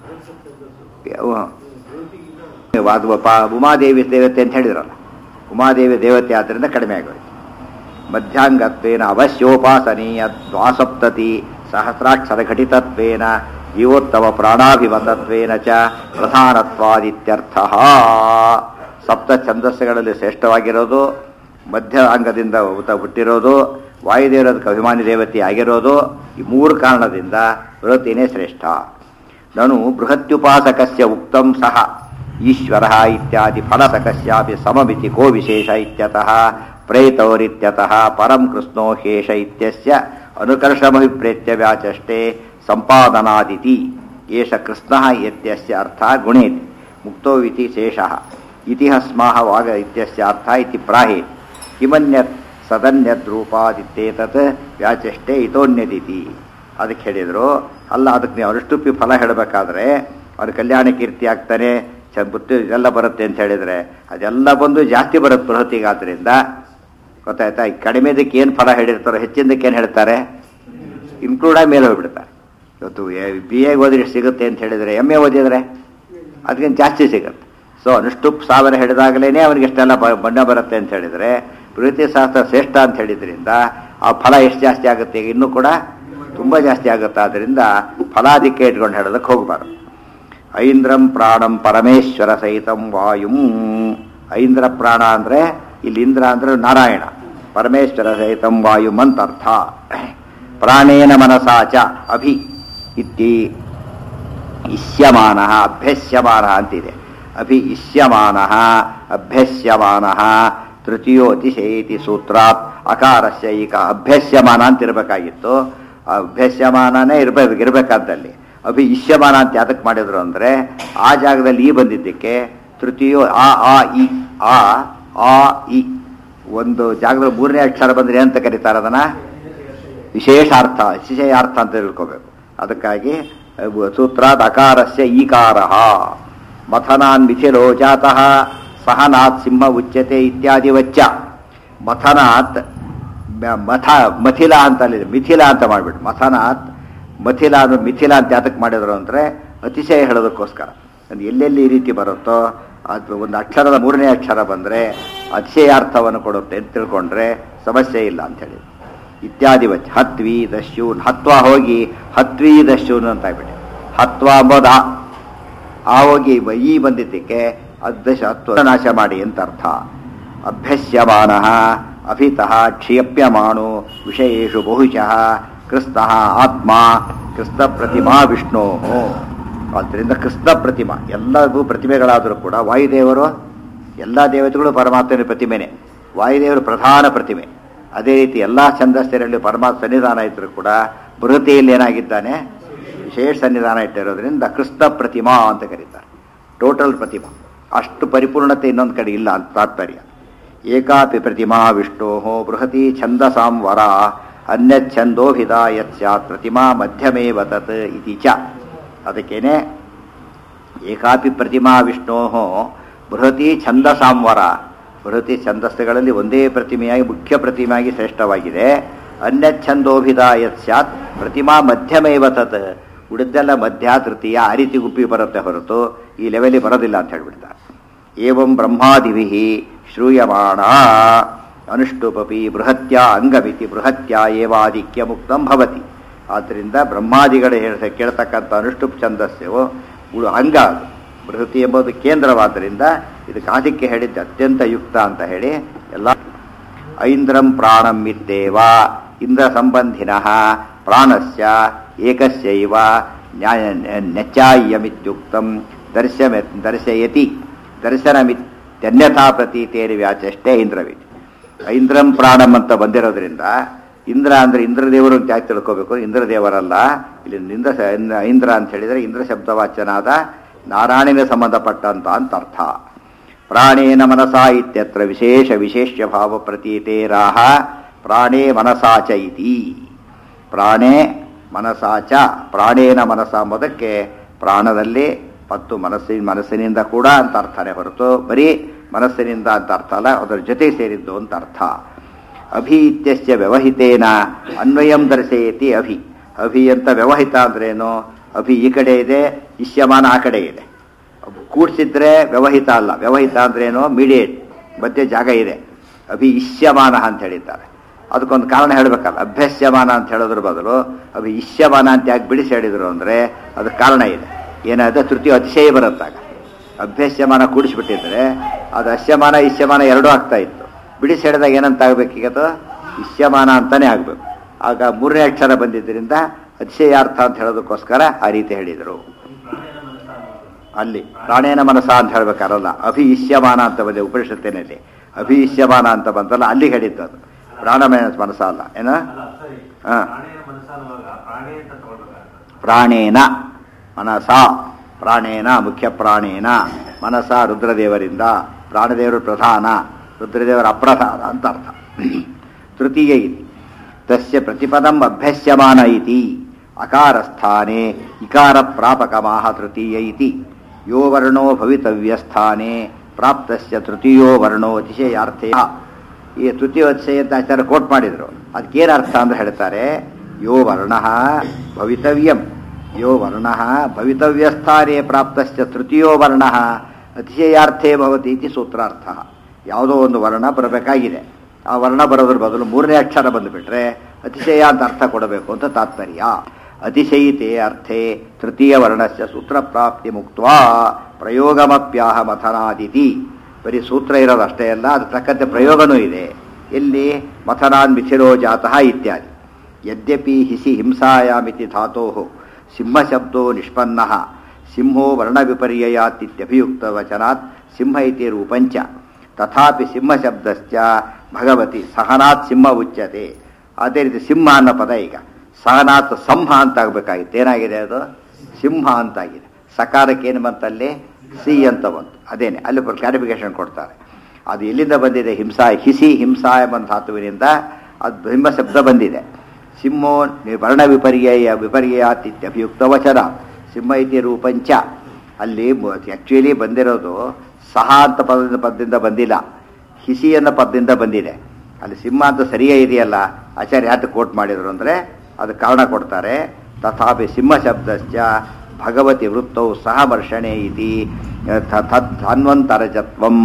ಅದು ಪ- ಉಮಾದೇವಿ ದೇವತೆ ಅಂತ ಹೇಳಿದ್ರಲ್ಲ ಉಮಾದೇವಿ ದೇವತೆ ಆದ್ದರಿಂದ ಕಡಿಮೆ ಆಗೋಯ್ತು ಮಧ್ಯಾಂಗತ್ವೇನ ಅವಶ್ಯೋಪಾಸನೀಯ ದ್ವಾಸಪ್ತತಿ ಸಹಸ್ರಾಕ್ಷರ ಘಟಿತತ್ವೇನ ಜೀವೋತ್ತಮ ಪ್ರಾಣಾಭಿಮತತ್ವೇನ ಚ ಪ್ರಧಾನತ್ವಾದಿತ್ಯರ್ಥ ಸಪ್ತ ಛಂದಸ್ಸುಗಳಲ್ಲಿ ಶ್ರೇಷ್ಠವಾಗಿರೋದು ಮಧ್ಯ ಅಂಗದಿಂದ ಉತ ಹುಟ್ಟಿರೋದು ವಾಯುದೇವರದಕ್ಕೆ ಅಭಿಮಾನಿ ದೇವತೆ ಆಗಿರೋದು ಈ ಮೂರು ಕಾರಣದಿಂದ ಬೃಹತಿನೇ ಶ್ರೇಷ್ಠ ನನು ಬೃಹತ್ಯುಪಾಸಕಸ್ಯ ಉಕ್ತಂ ಸಹ ಈಶ್ವರ ಇತ್ಯಾದಿ ಫಲಸಕಸ್ಯಾಪಿ ಸಮಮಿತಿ ಕೋ ವಿಶೇಷ ಇತ್ಯತಃ ಪ್ರೇತೌರಿತ್ಯತಃ ಪರಂ ಕೃಷ್ಣೋ ಶೇಷ ಇತ್ಯಸ್ಯ ಅನುಕರ್ಷಮಭಿಪ್ರೇತ್ಯ ವ್ಯಾಚಷ್ಟೇ ಸಂಪಾದನಾದಿತಿ ಏಷ ಕೃಷ್ಣ ಇತ್ಯಸ್ಯ ಅರ್ಥ ಗುಣೇತಿ ಮುಕ್ತೋ ಇತಿ ಶೇಷಃ ಇತಿ ಹಸ್ಮಾಹ ವಾಗ ಇತ್ಯಸ್ಯ ಅರ್ಥ ಇತಿ ಪ್ರಾಹೇತ್ ಕಿಮನ್ಯತ್ ಸದನ್ಯದ್ರೂಪಾದಿತ್ತೇತತ್ ವ್ಯಾಚಷ್ಟೇ ಇತೋನ್ಯದಿತಿ ಅದಕ್ಕೆ ಹೇಳಿದರು ಅಲ್ಲ ಅದಕ್ಕೆ ನೀವು ಅನುಷ್ಟುಪ್ಪಿ ಫಲ ಹೇಳಬೇಕಾದ್ರೆ ಅವ್ರ ಕಲ್ಯಾಣ ಕೀರ್ತಿ ಆಗ್ತಾನೆ ಚ ಬುತ್ತಿ ಇದೆಲ್ಲ ಬರುತ್ತೆ ಅಂತ ಹೇಳಿದರೆ ಅದೆಲ್ಲ ಬಂದು ಜಾಸ್ತಿ ಬರುತ್ತೆ ಬೃಹತಿಗಾದ್ರಿಂದ ಗೊತ್ತಾಯ್ತಾ ಈ ಕಡಿಮೆದಕ್ಕೆ ಏನು ಫಲ ಹೇಳಿರ್ತಾರೋ ಹೆಚ್ಚಿನದಕ್ಕೆ ಏನು ಹೇಳ್ತಾರೆ ಇನ್ಕ್ಲೂಡ್ ಆಗಿ ಮೇಲೆ ಹೋಗ್ಬಿಡ್ತಾರೆ ಇವತ್ತು ಬಿ ಎ ಓದಿದ್ರೆ ಎಷ್ಟು ಸಿಗುತ್ತೆ ಅಂತ ಹೇಳಿದರೆ ಎಮ್ ಎ ಓದಿದ್ರೆ ಅದಕ್ಕಿಂತ ಜಾಸ್ತಿ ಸಿಗುತ್ತೆ ಸೊ ಅನುಷ್ಟುಪ್ ಸಾವಿರ ಹಿಡಿದಾಗಲೇ ಅವನಿಗೆ ಎಷ್ಟೆಲ್ಲ ಬ- ಬಣ್ಣ ಬರುತ್ತೆ ಅಂತ ಹೇಳಿದರೆ ಬೃಹತಿ ಶಾಸ್ತ್ರ ಶ್ರೇಷ್ಠ ಅಂತ ಹೇಳಿದ್ರಿಂದ ಆ ಫಲ ಎಷ್ಟು ಜಾಸ್ತಿ ಆಗುತ್ತೆ ಈಗ ಇನ್ನೂ ಕೂಡ ತುಂಬ ಜಾಸ್ತಿ ಆಗುತ್ತೆ ಆದ್ದರಿಂದ ಫಲಾಧಿಕ್ಯ ಇಟ್ಕೊಂಡು ಹೇಳೋದಕ್ಕೆ ಹೋಗಬಾರ್ದು ಐಂದ್ರಂ ಪ್ರಾಣಂ ಪರಮೇಶ್ವರ ಸಹಿತಂ ವಾಯುಂ ಐಂದ್ರ ಪ್ರಾಣ ಅಂದರೆ ಇಲ್ಲಿ ಇಂದ್ರ ಅಂದರೆ ನಾರಾಯಣ ಪರಮೇಶ್ವರ ಸಹಿತಂ ವಾಯುಂ ಅಂತ ಅರ್ಥ ಪ್ರಾಣೇನ ಮನಸಾ ಚ ಅಭಿ ಇತ್ತಿ ಇಷ್ಯಮಾನ ಅಭ್ಯಸ್ಯಮಾನ ಅಂತಿದೆ ಅಭಿ ಇಷ್ಯಮಾನ ಅಭ್ಯಸ್ಯಮಾನ ತೃತೀಯೋ ಅತಿಶಯೇತಿ ಸೂತ್ರಾತ್ ಅಕಾರಸ್ಯ ಈಗ ಅಭ್ಯಸ್ಯಮಾನ ಅಂತ ಇರಬೇಕಾಗಿತ್ತು ಅಭ್ಯಸ್ಯಮಾನನೇ ಇರ್ಬೇಕು ಇರಬೇಕಾದಲ್ಲಿ ಅಭಿ ಇಷ್ಯಮಾನ ಅಂತ ಯಾತಕ್ಕೆ ಮಾಡಿದ್ರು ಅಂದರೆ ಆ ಜಾಗದಲ್ಲಿ ಈ ಬಂದಿದ್ದಕ್ಕೆ ತೃತೀಯೋ ಆ ಆ ಇ ಆ ಆ ಇ ಒಂದು ಜಾಗದಲ್ಲಿ ಮೂರನೇ ಅಕ್ಷರ ಬಂದರೆ ಅಂತ ಕರೀತಾರೆ ಅದನ್ನ ವಿಶೇಷಾರ್ಥ ವಿಶೇಷಾರ್ಥ ಅಂತ ತಿಳ್ಕೋಬೇಕು ಅದಕ್ಕಾಗಿ ಅಹ್, ಸೂತ್ರಾತ್ ಅಕಾರಸ್ಯ ಈಕಾರ ಮಥನಾನ್ ಮಿಥಿಲೋ ಜಾತಃ ಸಹನಾತ್ ಸಿಂಹ ಉಚ್ಯತೆ ಇತ್ಯಾದಿ ವಚ್ಚ ಮಥನಾತ್ ಮ- ಮಥ ಮಥಿಲ ಅಂತ ಅಲ್ಲಿದೆ ಮಿಥಿಲ ಅಂತ ಮಾಡಿಬಿಟ್ಟು ಮಥನಾತ್ ಮಥಿಲ ಅಂದ್ರೆ ಮಿಥಿಲ ಅಂತ ಯಾತಕ್ಕೆ ಮಾಡಿದ್ರು ಅಂದರೆ ಅತಿಶಯ ಹೇಳೋದಕ್ಕೋಸ್ಕರ ಅದು ಎಲ್ಲೆಲ್ಲಿ ಈ ರೀತಿ ಬರುತ್ತೋ ಅದು ಒಂದು ಅಕ್ಷರದ ಮೂರನೇ ಅಕ್ಷರ ಬಂದರೆ ಅತಿಶಯಾರ್ಥವನ್ನು ಕೊಡುತ್ತೆ ಅಂತ ತಿಳ್ಕೊಂಡ್ರೆ ಸಮಸ್ಯೆ ಇಲ್ಲ ಅಂಥೇಳಿ ಇತ್ಯಾದಿ ವಚ್ ಹತ್ವಿ ದಸ್ಯೂನ್ ಹತ್ವ ಹೋಗಿ ಹತ್ವಿ ದಸ್ಯೂನ್ ಅಂತ ಆಗ್ಬಿಟ್ಟೆ ಹತ್ವ ಅಂಬೋದ ಆ ಹೋಗಿ ಬ- ಈ ಬಂದಿದ್ದಕ್ಕೆ ಅದ್ದಶ ಹತ್ವ ನಾಶ ಮಾಡಿ ಅಂತ ಅರ್ಥ ಅಭ್ಯಸ್ಯಮಾನ ಅಭಿತಃ ಕ್ಷಿಯಪ್ಯಮಾಣು ವಿಷಯೇಷು ಬಹುಶಃ ಕೃಷ್ಣ ಆತ್ಮ ಕೃಷ್ಣ ಪ್ರತಿಮಾ ವಿಷ್ಣು ಆದ್ದರಿಂದ ಕೃಷ್ಣ ಪ್ರತಿಮಾ ಎಲ್ಲದೂ ಪ್ರತಿಮೆಗಳಾದರೂ ಕೂಡ ವಾಯುದೇವರು ಎಲ್ಲ ದೇವತೆಗಳು ಪರಮಾತ್ಮನ ಪ್ರತಿಮೆನೆ ವಾಯುದೇವರು ಪ್ರಧಾನ ಪ್ರತಿಮೆ ಅದೇ ರೀತಿ ಎಲ್ಲ ಛಂದಸ್ಥರಲ್ಲಿ ಪರಮಾತ್ಮ ಸನ್ನಿಧಾನ ಇದ್ದರೂ ಕೂಡ ಬೃಹತಿಯಲ್ಲಿ ಏನಾಗಿದ್ದಾನೆ ವಿಶೇಷ ಸನ್ನಿಧಾನ ಇಟ್ಟಿರೋದ್ರಿಂದ ಕೃಷ್ಣ ಪ್ರತಿಮಾ ಅಂತ ಕರೀತಾರೆ ಟೋಟಲ್ ಪ್ರತಿಮಾ ಅಷ್ಟು ಪರಿಪೂರ್ಣತೆ ಇನ್ನೊಂದು ಕಡೆ ಇಲ್ಲ ಅಂತ ತಾತ್ಪರ್ಯ ಏಕಾಪಿ ಪ್ರತಿಮಾ ವಿಷ್ಣೋ ಬೃಹತಿ ಛಂದಸಾಂ ವರ ಅನ್ಯಚ್ಛಂದೋಭಿದ ಯತ್ ಸ್ಯಾತ್ ಪ್ರತಿಮಾ ಮಧ್ಯಮೇವ ತತ್ ಇತಿ ಚ ಅದಕ್ಕೇನೆ ಏಕಾಪಿ ಪ್ರತಿಮಾ ವಿಷ್ಣೋ ಬೃಹತಿ ಛಂದ ಸಾಂವರ ಬೃಹತಿ ಛಂದಸ್ಸುಗಳಲ್ಲಿ ಒಂದೇ ಪ್ರತಿಮೆಯಾಗಿ ಮುಖ್ಯ ಪ್ರತಿಮೆಯಾಗಿ ಶ್ರೇಷ್ಠವಾಗಿದೆ ಅನ್ಯಚ್ಛಂದೋಭಿದ ಯತ್ ಸ್ಯಾತ್ ಪ್ರತಿಮಾ ಮಧ್ಯಮೇವ ತತ್ ಉಳಿದೆಲ್ಲ ಮಧ್ಯ ತೃತೀಯ ಆ ರೀತಿ ಗುಪ್ಪಿ ಬರುತ್ತೆ ಹೊರತು ಈ ಲೆವೆಲಿ ಬರೋದಿಲ್ಲ ಅಂತ ಹೇಳ್ಬಿಡ್ತಾರೆ ಏವಂ ಬ್ರಹ್ಮಾದಿಭಿ ಶ್ರೂಯಮಾಣ ಅನುಷ್ಟುಪಿ ಬೃಹತ್ಯ ಅಂಗಮಿತಿ ಬೃಹತ್ಯ ಏವಾದಿಕ್ಯ ಮುಕ್ತಂ ಭವತಿ ಆದ್ದರಿಂದ ಬ್ರಹ್ಮಾದಿಗಳ ಹೇಳ ಕೇಳ್ತಕ್ಕಂಥ ಅನುಷ್ಟುಪ್ ಛಂದಸ್ಸು ಉಳು ಅಂಗ ಅದು ಬೃಹತಿ ಎಂಬುದು ಕೇಂದ್ರವಾದ್ದರಿಂದ ಇದಕ್ಕೆ ಆದಿಕ್ಕೆ ಹೇಳಿದ್ದು ಅತ್ಯಂತ ಯುಕ್ತ ಅಂತ ಹೇಳಿ ಎಲ್ಲ ಐಂದ್ರಂ ಪ್ರಾಣಂ ಇದ್ದೇವ ಇಂದ್ರ ಸಂಬಂಧಿನಃ ಪ್ರಾಣಸ್ಯ ಏಕಸ್ಯೈವ ನ್ಯಾಯ ನೆಚ್ಚಾಯ್ಯಮಿತ್ಯುಕ್ತಂ ದರ್ಶಮ ದರ್ಶಯತಿ ದರ್ಶನಮಿತ್ಯನ್ಯಥಾ ಪ್ರತೀತೇರಿ ವ್ಯಾಚಷ್ಟೇ ಇಂದ್ರವಿತ್ ಐಂದ್ರಂ ಪ್ರಾಣಂ ಅಂತ ಬಂದಿರೋದ್ರಿಂದ ಇಂದ್ರ ಅಂದ್ರೆ ಇಂದ್ರದೇವರು ಅಂತ ಯಾಕೆ ತಿಳ್ಕೋಬೇಕು ಇಂದ್ರದೇವರಲ್ಲ ಇಲ್ಲಿ ಇಂದ್ರ ಇಂದ್ರ ಅಂತ ಹೇಳಿದರೆ ಇಂದ್ರ ಶಬ್ದವಾಚನಾದ ನಾರಾಯಣನ ಸಂಬಂಧಪಟ್ಟಂತ ಅಂತ ಅರ್ಥ ಪ್ರಾಣೇನ ಮನಸಾ ಇತ್ಯತ್ರ ವಿಶೇಷ ವಿಶೇಷ್ಯ ಭಾವ ಪ್ರತೀತೇರಾಹ ಪ್ರಾಣೇ ಮನಸಾ ಚ ಇತಿ ಪ್ರಾಣೇ ಮನಸಾ ಚ ಪ್ರಾಣೇನ ಮನಸ ಎಂಬುದಕ್ಕೆ ಪ್ರಾಣದಲ್ಲಿ ಮತ್ತು ಮನಸ್ಸಿನ ಮನಸ್ಸಿನಿಂದ ಕೂಡ ಅಂತ ಅರ್ಥನೇ ಹೊರತು ಬರೀ ಮನಸ್ಸಿನಿಂದ ಅಂತ ಅರ್ಥ ಅಲ್ಲ ಅದರ ಜೊತೆ ಸೇರಿದ್ದು ಅಂತ ಅರ್ಥ ಅಭಿ ಇತ್ಯಸ್ಯ ವ್ಯವಹಿತೇನ ಅನ್ವಯಂ ದರ್ಶಯತಿ ಅಭಿ ಅಭಿ ಅಂತ ವ್ಯವಹಿತ ಅಂದ್ರೇನು ಅಭಿ ಈ ಕಡೆ ಇದೆ ಇಷ್ಯಮಾನ ಆ ಕಡೆ ಇದೆ ಕೂಡಿಸಿದ್ರೆ ವ್ಯವಹಿತ ಅಲ್ಲ ವ್ಯವಹಿತ ಅಂದ್ರೇನು ಮೀಡಿಯೇಟ್ ಮಧ್ಯೆ ಜಾಗ ಇದೆ ಅಭಿ ಇಷ್ಯಮಾನ ಅಂತ ಹೇಳಿದ್ದಾರೆ ಅದಕ್ಕೊಂದು ಕಾರಣ ಹೇಳಬೇಕಲ್ಲ ಅಭ್ಯಸ್ಯಮಾನ ಅಂತ ಹೇಳೋದ್ರ ಬದಲು ಅಭಿ ಇಷ್ಯಮಾನ ಅಂತ ಯಾಕೆ ಬಿಡಿಸಿ ಹೇಳಿದ್ರು ಅಂದರೆ ಅದಕ್ಕೆ ಕಾರಣ ಇದೆ ಏನಾದ ತೃತೀಯ ಅತಿಶಯ ಬರುತ್ತಾಗ ಅಭ್ಯಸ್ಯಮಾನ ಕೂಡಿಸ್ಬಿಟ್ಟಿದ್ರೆ ಅದು ಅಶ್ಯಮಾನ ಇಷ್ಯಮಾನ ಎರಡೂ ಆಗ್ತಾ ಇತ್ತು ಬಿಡಿಸಿ ಹೇಳಿದಾಗ ಏನಂತ ಆಗ್ಬೇಕೀಗದು ಇಷ್ಯಮಾನ ಅಂತಾನೆ ಆಗ್ಬೇಕು ಆಗ ಮೂರನೇ ಅಕ್ಷರ ಬಂದಿದ್ದರಿಂದ ಅತಿಶಯಾರ್ಥ ಅಂತ ಹೇಳೋದಕ್ಕೋಸ್ಕರ ಆ ರೀತಿ ಹೇಳಿದರು ಅಲ್ಲಿ ಪ್ರಾಣೇನ ಮನಸ ಅಂತ ಹೇಳ್ಬೇಕಾರಲ್ಲ ಅಭಿ ಇಷ್ಯಮಾನ ಅಂತ ಬಂದೆ ಉಪನಿಷತ್ತಿನಲ್ಲಿ ಅಭಿ ಇಷ್ಯಮಾನ ಅಂತ ಬಂತಲ್ಲ ಅಲ್ಲಿ ಹೇಳಿದ್ದು ಅದು ಪ್ರಾಣಮಯ ಮನಸ ಅಲ್ಲ ಏನ ಅಲ್ಲ ಸರಿ ಹಾ. ಪ್ರಾಣಿಯ ಮನಸ್ಸು ಅನ್ನುವಾಗ ಪ್ರಾಣಿ ಅಂತ ತಗೊಳ್ಬೇಕಾಗ್ತದೆ ಪ್ರಾಣೇನ ಮನಸ ಪ್ರಾಣೇನ ಮುಖ್ಯ ಪ್ರಾಣೇನ ಮನಸ ರುದ್ರದೇವರಿಂದ ಪ್ರಾಣದೇವರು ಪ್ರಧಾನ ರುದ್ರದೇವರ ಅಪ್ರಧಾನ ಅಂತ ಅರ್ಥ ತೃತೀಯ ಇತಿ ತಸ್ಯ ಪ್ರತಿಪದಂ ಅಭ್ಯಸ್ಯಮಾನ ಇತಿ ಅಕಾರಸ್ಥಾನೆ ಇಕಾರ ಪ್ರಾಪಕಮಾಹ ತೃತೀಯ ಇತಿ ಯೋ ವರ್ಣೋ ಭವಿತವ್ಯಸ್ಥಾನೆ ಪ್ರಾಪ್ತಸ್ಯ ತೃತೀಯೋ ವರ್ಣೋ ಅತಿಶಯಾರ್ಥೇ ಈ ತೃತೀಯ ಅತಿಶಯ ಅಂತ ಆಚಾರ್ಯ ಕೋಟ್ ಮಾಡಿದ್ರು ಅದಕ್ಕೇನು ಅರ್ಥ ಅಂತ ಹೇಳ್ತಾರೆ ಯೋ ವರ್ಣ ಭವಿತವ್ಯಂ ಯೋ ವರ್ಣ ಭವಿತವ್ಯಸ್ಥಾನೇ ಪ್ರಾಪ್ತಸ್ಯ ತೃತೀಯೋ ವರ್ಣ ಅತಿಶಯಾರ್ಥೇ ಭವತಿ ಇತಿ ಸೂತ್ರಾರ್ಥ ಯಾವುದೋ ಒಂದು ವರ್ಣ ಬರಬೇಕಾಗಿದೆ ಆ ವರ್ಣ ಬರೋದ್ರ ಬದಲು ಮೂರನೇ ಅಕ್ಷರ ಬಂದುಬಿಟ್ರೆ ಅತಿಶಯ ಅಂತ ಅರ್ಥ ಕೊಡಬೇಕು ಅಂತ ತಾತ್ಪರ್ಯ ಅತಿಶಯಿತೆ ಅರ್ಥೆ ತೃತೀಯ ವರ್ಣಸ್ಯ ಸೂತ್ರ ಪ್ರಾಪ್ತಿ ಮುಕ್ತ ಪ್ರಯೋಗಮಪ್ಯಾಹ ಮಥನಾದಿತಿ ಬರೀ ಸೂತ್ರ ಇರೋದು ಅಷ್ಟೇ ಅಲ್ಲ ಅದ್ರ ತಕ್ಕಂತೆ ಪ್ರಯೋಗನೂ ಇದೆ ಎಲ್ಲಿ ಮಥನಾನ್ ಮಿಥಿರೋ ಜಾತಃ ಇತ್ಯಾದಿ ಯದ್ಯಪಿ ಹಿಸಿ ಹಿಂಸಾಯಾಮಿತಿ ಧಾತೋ ಸಿಂಹಶಬ್ದೋ ನಿಷ್ಪನ್ನ ಸಿಂಹೋ ವರ್ಣವಿಪರ್ಯಯಾತಿತ್ಯಭಿಯುಕ್ತ ವಚನಾತ್ ಸಿಂಹ ಇತಿ ರೂಪಂಚ ತಥಾಪಿ ಸಿಂಹಶಬ್ದಶ್ಚ ಭಗವತಿ ಸಹನಾತ್ ಸಿಂಹ ಉಚ್ಯತೆ ಅದೇ ರೀತಿ ಸಿಂಹ ಅನ್ನೋ ಪದ ಈಗ ಸಹನಾತ್ ಸಂಹ ಅಂತ ಆಗಬೇಕಾಗಿತ್ತು ಏನಾಗಿದೆ ಅದು ಸಿಂಹ ಅಂತಾಗಿದೆ ಸಕಾರಕ್ಕೆ ಏನು ಬಂತಲ್ಲಿ ಸಿ ಅಂತ ಬಂತು ಅದೇನೆ ಅಲ್ಲಿ ಕ್ಲಾರಿಫಿಕೇಶನ್ ಕೊಡ್ತಾರೆ ಅದು ಎಲ್ಲಿಂದ ಬಂದಿದೆ ಹಿಂಸಾ ಹಿಸಿ ಹಿಂಸಾ ಎಂಬ ಧಾತುವಿನಿಂದ ಅದು ಹಿಂಬ ಶಬ್ದ ಬಂದಿದೆ ಸಿಂಹೋ ನಿ- ವರ್ಣ ವಿಪರ್ಯಯ ವಿಪರ್ಯಾತಿತ್ಯಭಿಯುಕ್ತ ವಚನ ಸಿಂಹ ಇತಿ ರೂಪಂಚ ಅಲ್ಲಿ ಆಕ್ಚುಲಿ ಬಂದಿರೋದು ಸಹ ಅಂತ ಪದದಿಂದ ಪದದಿಂದ ಬಂದಿಲ್ಲ ಹಿಸಿ ಅನ್ನೋ ಪದದಿಂದ ಬಂದಿದೆ ಅಲ್ಲಿ ಸಿಂಹ ಅಂತ ಸರಿಯೇ ಇದೆಯಲ್ಲ ಆಚಾರ್ಯ ಯಾತ ಕೋಟ್ ಮಾಡಿದ್ರು ಅಂದರೆ ಅದು ಕಾರಣ ಕೊಡ್ತಾರೆ ತಥಾಪಿ ಸಿಂಹ ಶಬ್ದಶ್ಚ ಭಗವತಿ ವೃತ್ತೌ ಸಹ ವರ್ಷಣೆ ಇತಿ ತ- ತದ್ ಧಾನ್ವಂತರಜತ್ವಂ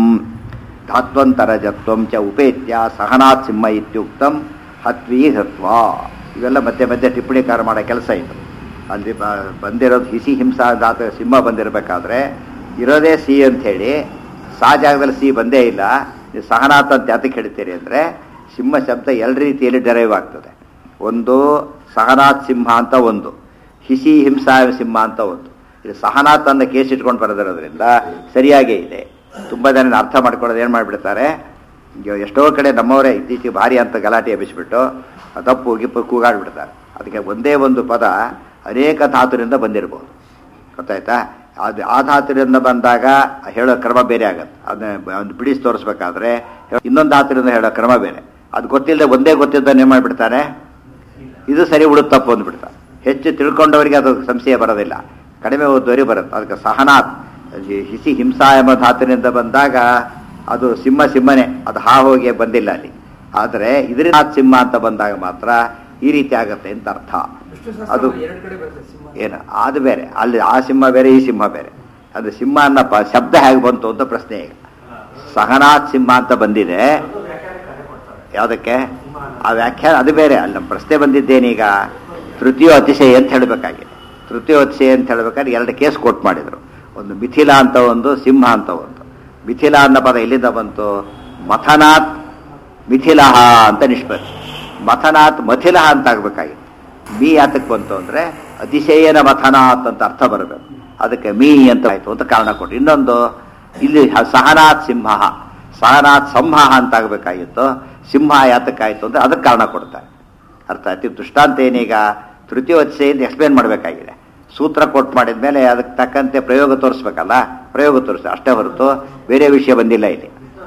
ಧಾತ್ವಂತರಜತ್ವಂ ಚ ಉಪೇತ್ಯ ಸಹನಾತ್ ಸಿಂಹ ಇತ್ಯುಕ್ತಂ ಹತ್ವೀ ಹತ್ವ ಇವೆಲ್ಲ ಮಧ್ಯೆ ಮಧ್ಯೆ ಟಿಪ್ಪಣಿಕಾರ ಮಾಡೋ ಕೆಲಸ ಇದು ಅಲ್ಲಿ ಬ- ಬಂದಿರೋದು ಹಿಸಿ ಹಿಂಸಾ ಧಾತು ಸಿಂಹ ಬಂದಿರಬೇಕಾದ್ರೆ ಇರೋದೇ ಸಿ ಅಂತ ಹೇಳಿ ಸಾ ಜಾಗದಲ್ಲಿ ಸಿ ಬಂದೇ ಇಲ್ಲ ನೀವು ಸಹನಾತ್ ಅಂತ ಯಾತಕ್ಕೆ ಹೇಳ್ತೀರಿ ಅಂದರೆ ಸಿಂಹ ಶಬ್ದ ಎರಡು ರೀತಿಯಲ್ಲಿ ಡೆರೈವ್ ಆಗ್ತದೆ ಒಂದು ಸಹನಾತ್ ಸಿಂಹ ಅಂತ ಒಂದು ಹಿಸಿ ಹಿಂಸಾ ಸಿಂಹ ಅಂತ ಒಂದು ಇದು ಸಹನಾತ್ ಅನ್ನ ಕೇಸ್ ಇಟ್ಕೊಂಡು ಬರೆದಿರೋದ್ರಿಂದ ಸರಿಯಾಗೇ ಇದೆ ತುಂಬ ಜನ ಅರ್ಥ ಮಾಡ್ಕೊಳ್ಳೋದು ಏನು ಮಾಡಿಬಿಡ್ತಾರೆ ಈಗ ಎಷ್ಟೋ ಕಡೆ ನಮ್ಮವರೇ ಇತ್ತೀಚೆಗೆ ಭಾರಿ ಅಂತ ಗಲಾಟೆ ಎಬ್ಬಿಸ್ಬಿಟ್ಟು ಆ ತಪ್ಪು ಗಿಪ್ಪು ಕೂಗಾಡ್ಬಿಡ್ತಾರೆ ಅದಕ್ಕೆ ಒಂದೇ ಒಂದು ಪದ ಅನೇಕ ಧಾತುರಿಂದ ಬಂದಿರ್ಬೋದು ಗೊತ್ತಾಯ್ತಾ ಅದು ಆ ಧಾತುರಿಂದ ಬಂದಾಗ ಹೇಳೋ ಕ್ರಮ ಬೇರೆ ಆಗತ್ತೆ ಅದನ್ನ ಒಂದು ಬಿಡಿಸಿ ತೋರಿಸ್ಬೇಕಾದ್ರೆ ಇನ್ನೊಂದು ಧಾತುರಿಂದ ಹೇಳೋ ಕ್ರಮ ಬೇರೆ ಅದು ಗೊತ್ತಿಲ್ಲದೆ ಒಂದೇ ಗೊತ್ತಿದ್ದನ್ನು ಏನು ಮಾಡಿಬಿಡ್ತಾರೆ ಇದು ಸರಿ ಉಡುತ್ತಪ್ಪ ಅಂದ್ಬಿಡ್ತಾರೆ ಹೆಚ್ಚು ತಿಳ್ಕೊಂಡವರಿಗೆ ಅದು ಸಂಶಯ ಬರೋದಿಲ್ಲ ಕಡಿಮೆ ಓದುವವರಿಗೆ ಬರುತ್ತೆ ಅದಕ್ಕೆ ಸಹನಾತ್ ಹಿ- ಹಿಸಿ ಹಿಂಸಾ ಎಂಬ ಧಾತುವಿನಿಂದ ಬಂದಾಗ ಅದು ಸಿಂಹ ಸಿಂಹನೇ ಅದು ಹಾ ಹೋಗಿ ಬಂದಿಲ್ಲ ಅಲ್ಲಿ ಆದರೆ ಇದರಿಂದ ಸಿಂಹ ಅಂತ ಬಂದಾಗ ಮಾತ್ರ ಈ ರೀತಿ ಆಗತ್ತೆ ಅಂತ ಅರ್ಥ ಅದು ಎರಡು ಕಡೆ ಬರ್ತದೆ ಸಿಂಹ ಏನು ಅದು ಬೇರೆ ಅಲ್ಲಿ ಆ ಸಿಂಹ ಬೇರೆ ಈ ಸಿಂಹ ಬೇರೆ ಅದು ಸಿಂಹ ಅನ್ನೋ ಪ- ಶಬ್ದ ಹೇಗೆ ಬಂತು ಅಂತ ಪ್ರಶ್ನೆ ಈಗ ಸಹನಾಥ್ ಸಿಂಹ ಅಂತ ಬಂದಿದೆ ಯಾವುದಕ್ಕೆ ಆ ವ್ಯಾಖ್ಯಾನ ಅದು ಬೇರೆ ಅಲ್ಲಿ ನಮ್ಮ ಪ್ರಶ್ನೆ ಬಂದಿದ್ದೇನೀಗ ತೃತೀಯ ಅತಿಶಯ ಅಂತ ಹೇಳಬೇಕಾಗಿದೆ ತೃತೀಯ ಅತಿಶಯ ಅಂತ ಹೇಳ್ಬೇಕಾದ್ರೆ ಎರಡು ಕೇಸ್ ಕೋಟ್ ಮಾಡಿದರು ಒಂದು ಮಿಥಿಲ ಅಂತ ಒಂದು ಸಿಂಹ ಅಂತ ಒಂದು ಮಿಥಿಲ ಅನ್ನೋ ಪದ ಎಲ್ಲಿಂದ ಬಂತು ಮಥನಾಥ್ ಮಿಥಿಲಹ ಅಂತ ನಿಷ್ಪತ್ತಿ ಮಥನಾಥ್ ಮಥಿಲಹ ಅಂತ ಆಗ್ಬೇಕಾಗಿತ್ತು ಮೀ ಯಾತಕ್ಕೆ ಬಂತು ಅಂದ್ರೆ ಅತಿಶಯನ ಮಥನಾಥ್ ಅಂತ ಅರ್ಥ ಬರಬೇಕು ಅದಕ್ಕೆ ಮೀ ಅಂತ ಆಯ್ತು ಅಂತ ಕಾರಣ ಕೊಟ್ಟು ಇನ್ನೊಂದು ಇಲ್ಲಿ ಹ- ಸಹನಾಥ್ ಸಿಂಹ ಸಹನಾಥ್ ಸಂಹ ಅಂತ ಆಗ್ಬೇಕಾಗಿತ್ತು ಸಿಂಹ ಯಾತಕ್ಕಾಯ್ತು ಅಂದ್ರೆ ಅದಕ್ಕೆ ಕಾರಣ ಕೊಡ್ತಾರೆ ಅರ್ಥ ಆಯ್ತು ದೃಷ್ಟಾಂತ ಏನೀಗ ತೃತೀಯ ಅತಿಶಯಿಂದ ಎಕ್ಸ್ಪ್ಲೇನ್ ಮಾಡಬೇಕಾಗಿದೆ ಸೂತ್ರ ಕೊಟ್ಟು ಮಾಡಿದ್ಮೇಲೆ ಅದಕ್ಕೆ ತಕ್ಕಂತೆ ಪ್ರಯೋಗ ತೋರಿಸ್ಬೇಕಲ್ಲ ಪ್ರಯೋಗ ತೋರಿಸ್ ಅಷ್ಟೇ ಹೊರತು ಬೇರೆ ವಿಷಯ ಬಂದಿಲ್ಲ ಇಲ್ಲಿ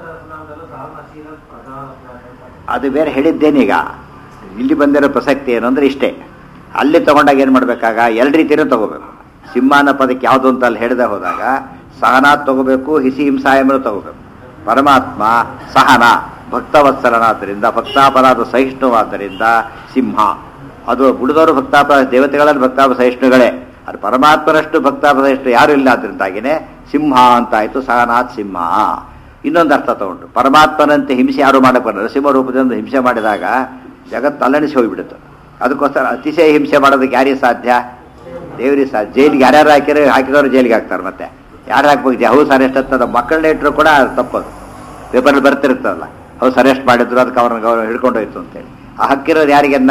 ಅದು ಬೇರೆ ಹೇಳಿದ್ದೇನೀಗ ಇಲ್ಲಿ ಬಂದಿರೋ ಪ್ರಸಕ್ತಿ ಏನು ಅಂದ್ರೆ ಇಷ್ಟೇ ಅಲ್ಲಿ ತಗೊಂಡಾಗ ಏನು ಮಾಡಬೇಕಾಗ ಎರಡು ರೀತಿಯೂ ತಗೋಬೇಕು ಸಿಂಹಾನ ಪದಕ್ಕೆ ಯಾವುದು ಅಂತ ಅಲ್ಲಿ ಹೇಳದೆ ಹೋದಾಗ ಸಹನಾಥ್ ತಗೋಬೇಕು ಹಿಸಿ ಹಿಂಸಾಯಮನು ತಗೋಬೇಕು ಪರಮಾತ್ಮ ಸಹನ ಭಕ್ತವತ್ಸಲನಾದ್ದರಿಂದ ಭಕ್ತಾಪರಾಧ ಸಹಿಷ್ಣುವಾದ್ದರಿಂದ ಸಿಂಹ ಅದು ಉಳಿದವರು ಭಕ್ತಾಪರಾಧ ದೇವತೆಗಳಲ್ಲಿ ಭಕ್ತಾಪ ಸಹಿಷ್ಣುಗಳೇ ಅದು ಪರಮಾತ್ಮನಷ್ಟು ಭಕ್ತಾಪ ಸಹಿಷ್ಣು ಯಾರು ಇಲ್ಲ ಅದರಿಂದಾಗಿನೇ ಸಿಂಹ ಅಂತಾಯ್ತು ಸಹನಾಥ್ ಸಿಂಹ ಇನ್ನೊಂದು ಅರ್ಥ ತಗೊಂಡು ಪರಮಾತ್ಮನಂತೆ ಹಿಂಸೆ ಯಾರು ಮಾಡಕ್ಕೆ ಬರಲ್ಲ ನರಸಿಂಹ ರೂಪದಿಂದ ಹಿಂಸೆ ಮಾಡಿದಾಗ ಜಗತ್ತು ಅಲ್ಲಣಿಸಿ ಹೋಗಿಬಿಡುತ್ತೆ ಅದಕ್ಕೋಸ್ಕರ ಅತಿಶಯ ಹಿಂಸೆ ಮಾಡೋದಕ್ಕೆ ಯಾರಿಗೆ ಸಾಧ್ಯ ದೇವರಿಗೆ ಸಾಧ್ಯ ಜೈಲಿಗೆ ಯಾರ್ಯಾರು ಹಾಕಿರೋ ಹಾಕಿದವರು ಜೈಲಿಗೆ ಹಾಕ್ತಾರೆ ಮತ್ತೆ ಯಾರು ಹಾಕ್ಬೇಕು ಹೌಸ್ ಅರೆಸ್ಟ್ ಅಂತದ ಮಕ್ಕಳನ್ನ ಇಟ್ಟರು ಕೂಡ ಅದು ತಪ್ಪದು ಪೇಪರಲ್ಲಿ ಬರ್ತಿರ್ತದಲ್ಲ ಹೌಸ್ ಅರೆಸ್ಟ್ ಮಾಡಿದ್ರು ಅದಕ್ಕೆ ಅವ್ರನ್ನ ಅವ್ರನ್ನ ಹಿಡ್ಕೊಂಡೋಯ್ತು ಅಂತೇಳಿ ಆ ಹಕ್ಕಿರೋದು ಯಾರಿಗೆನ್ನ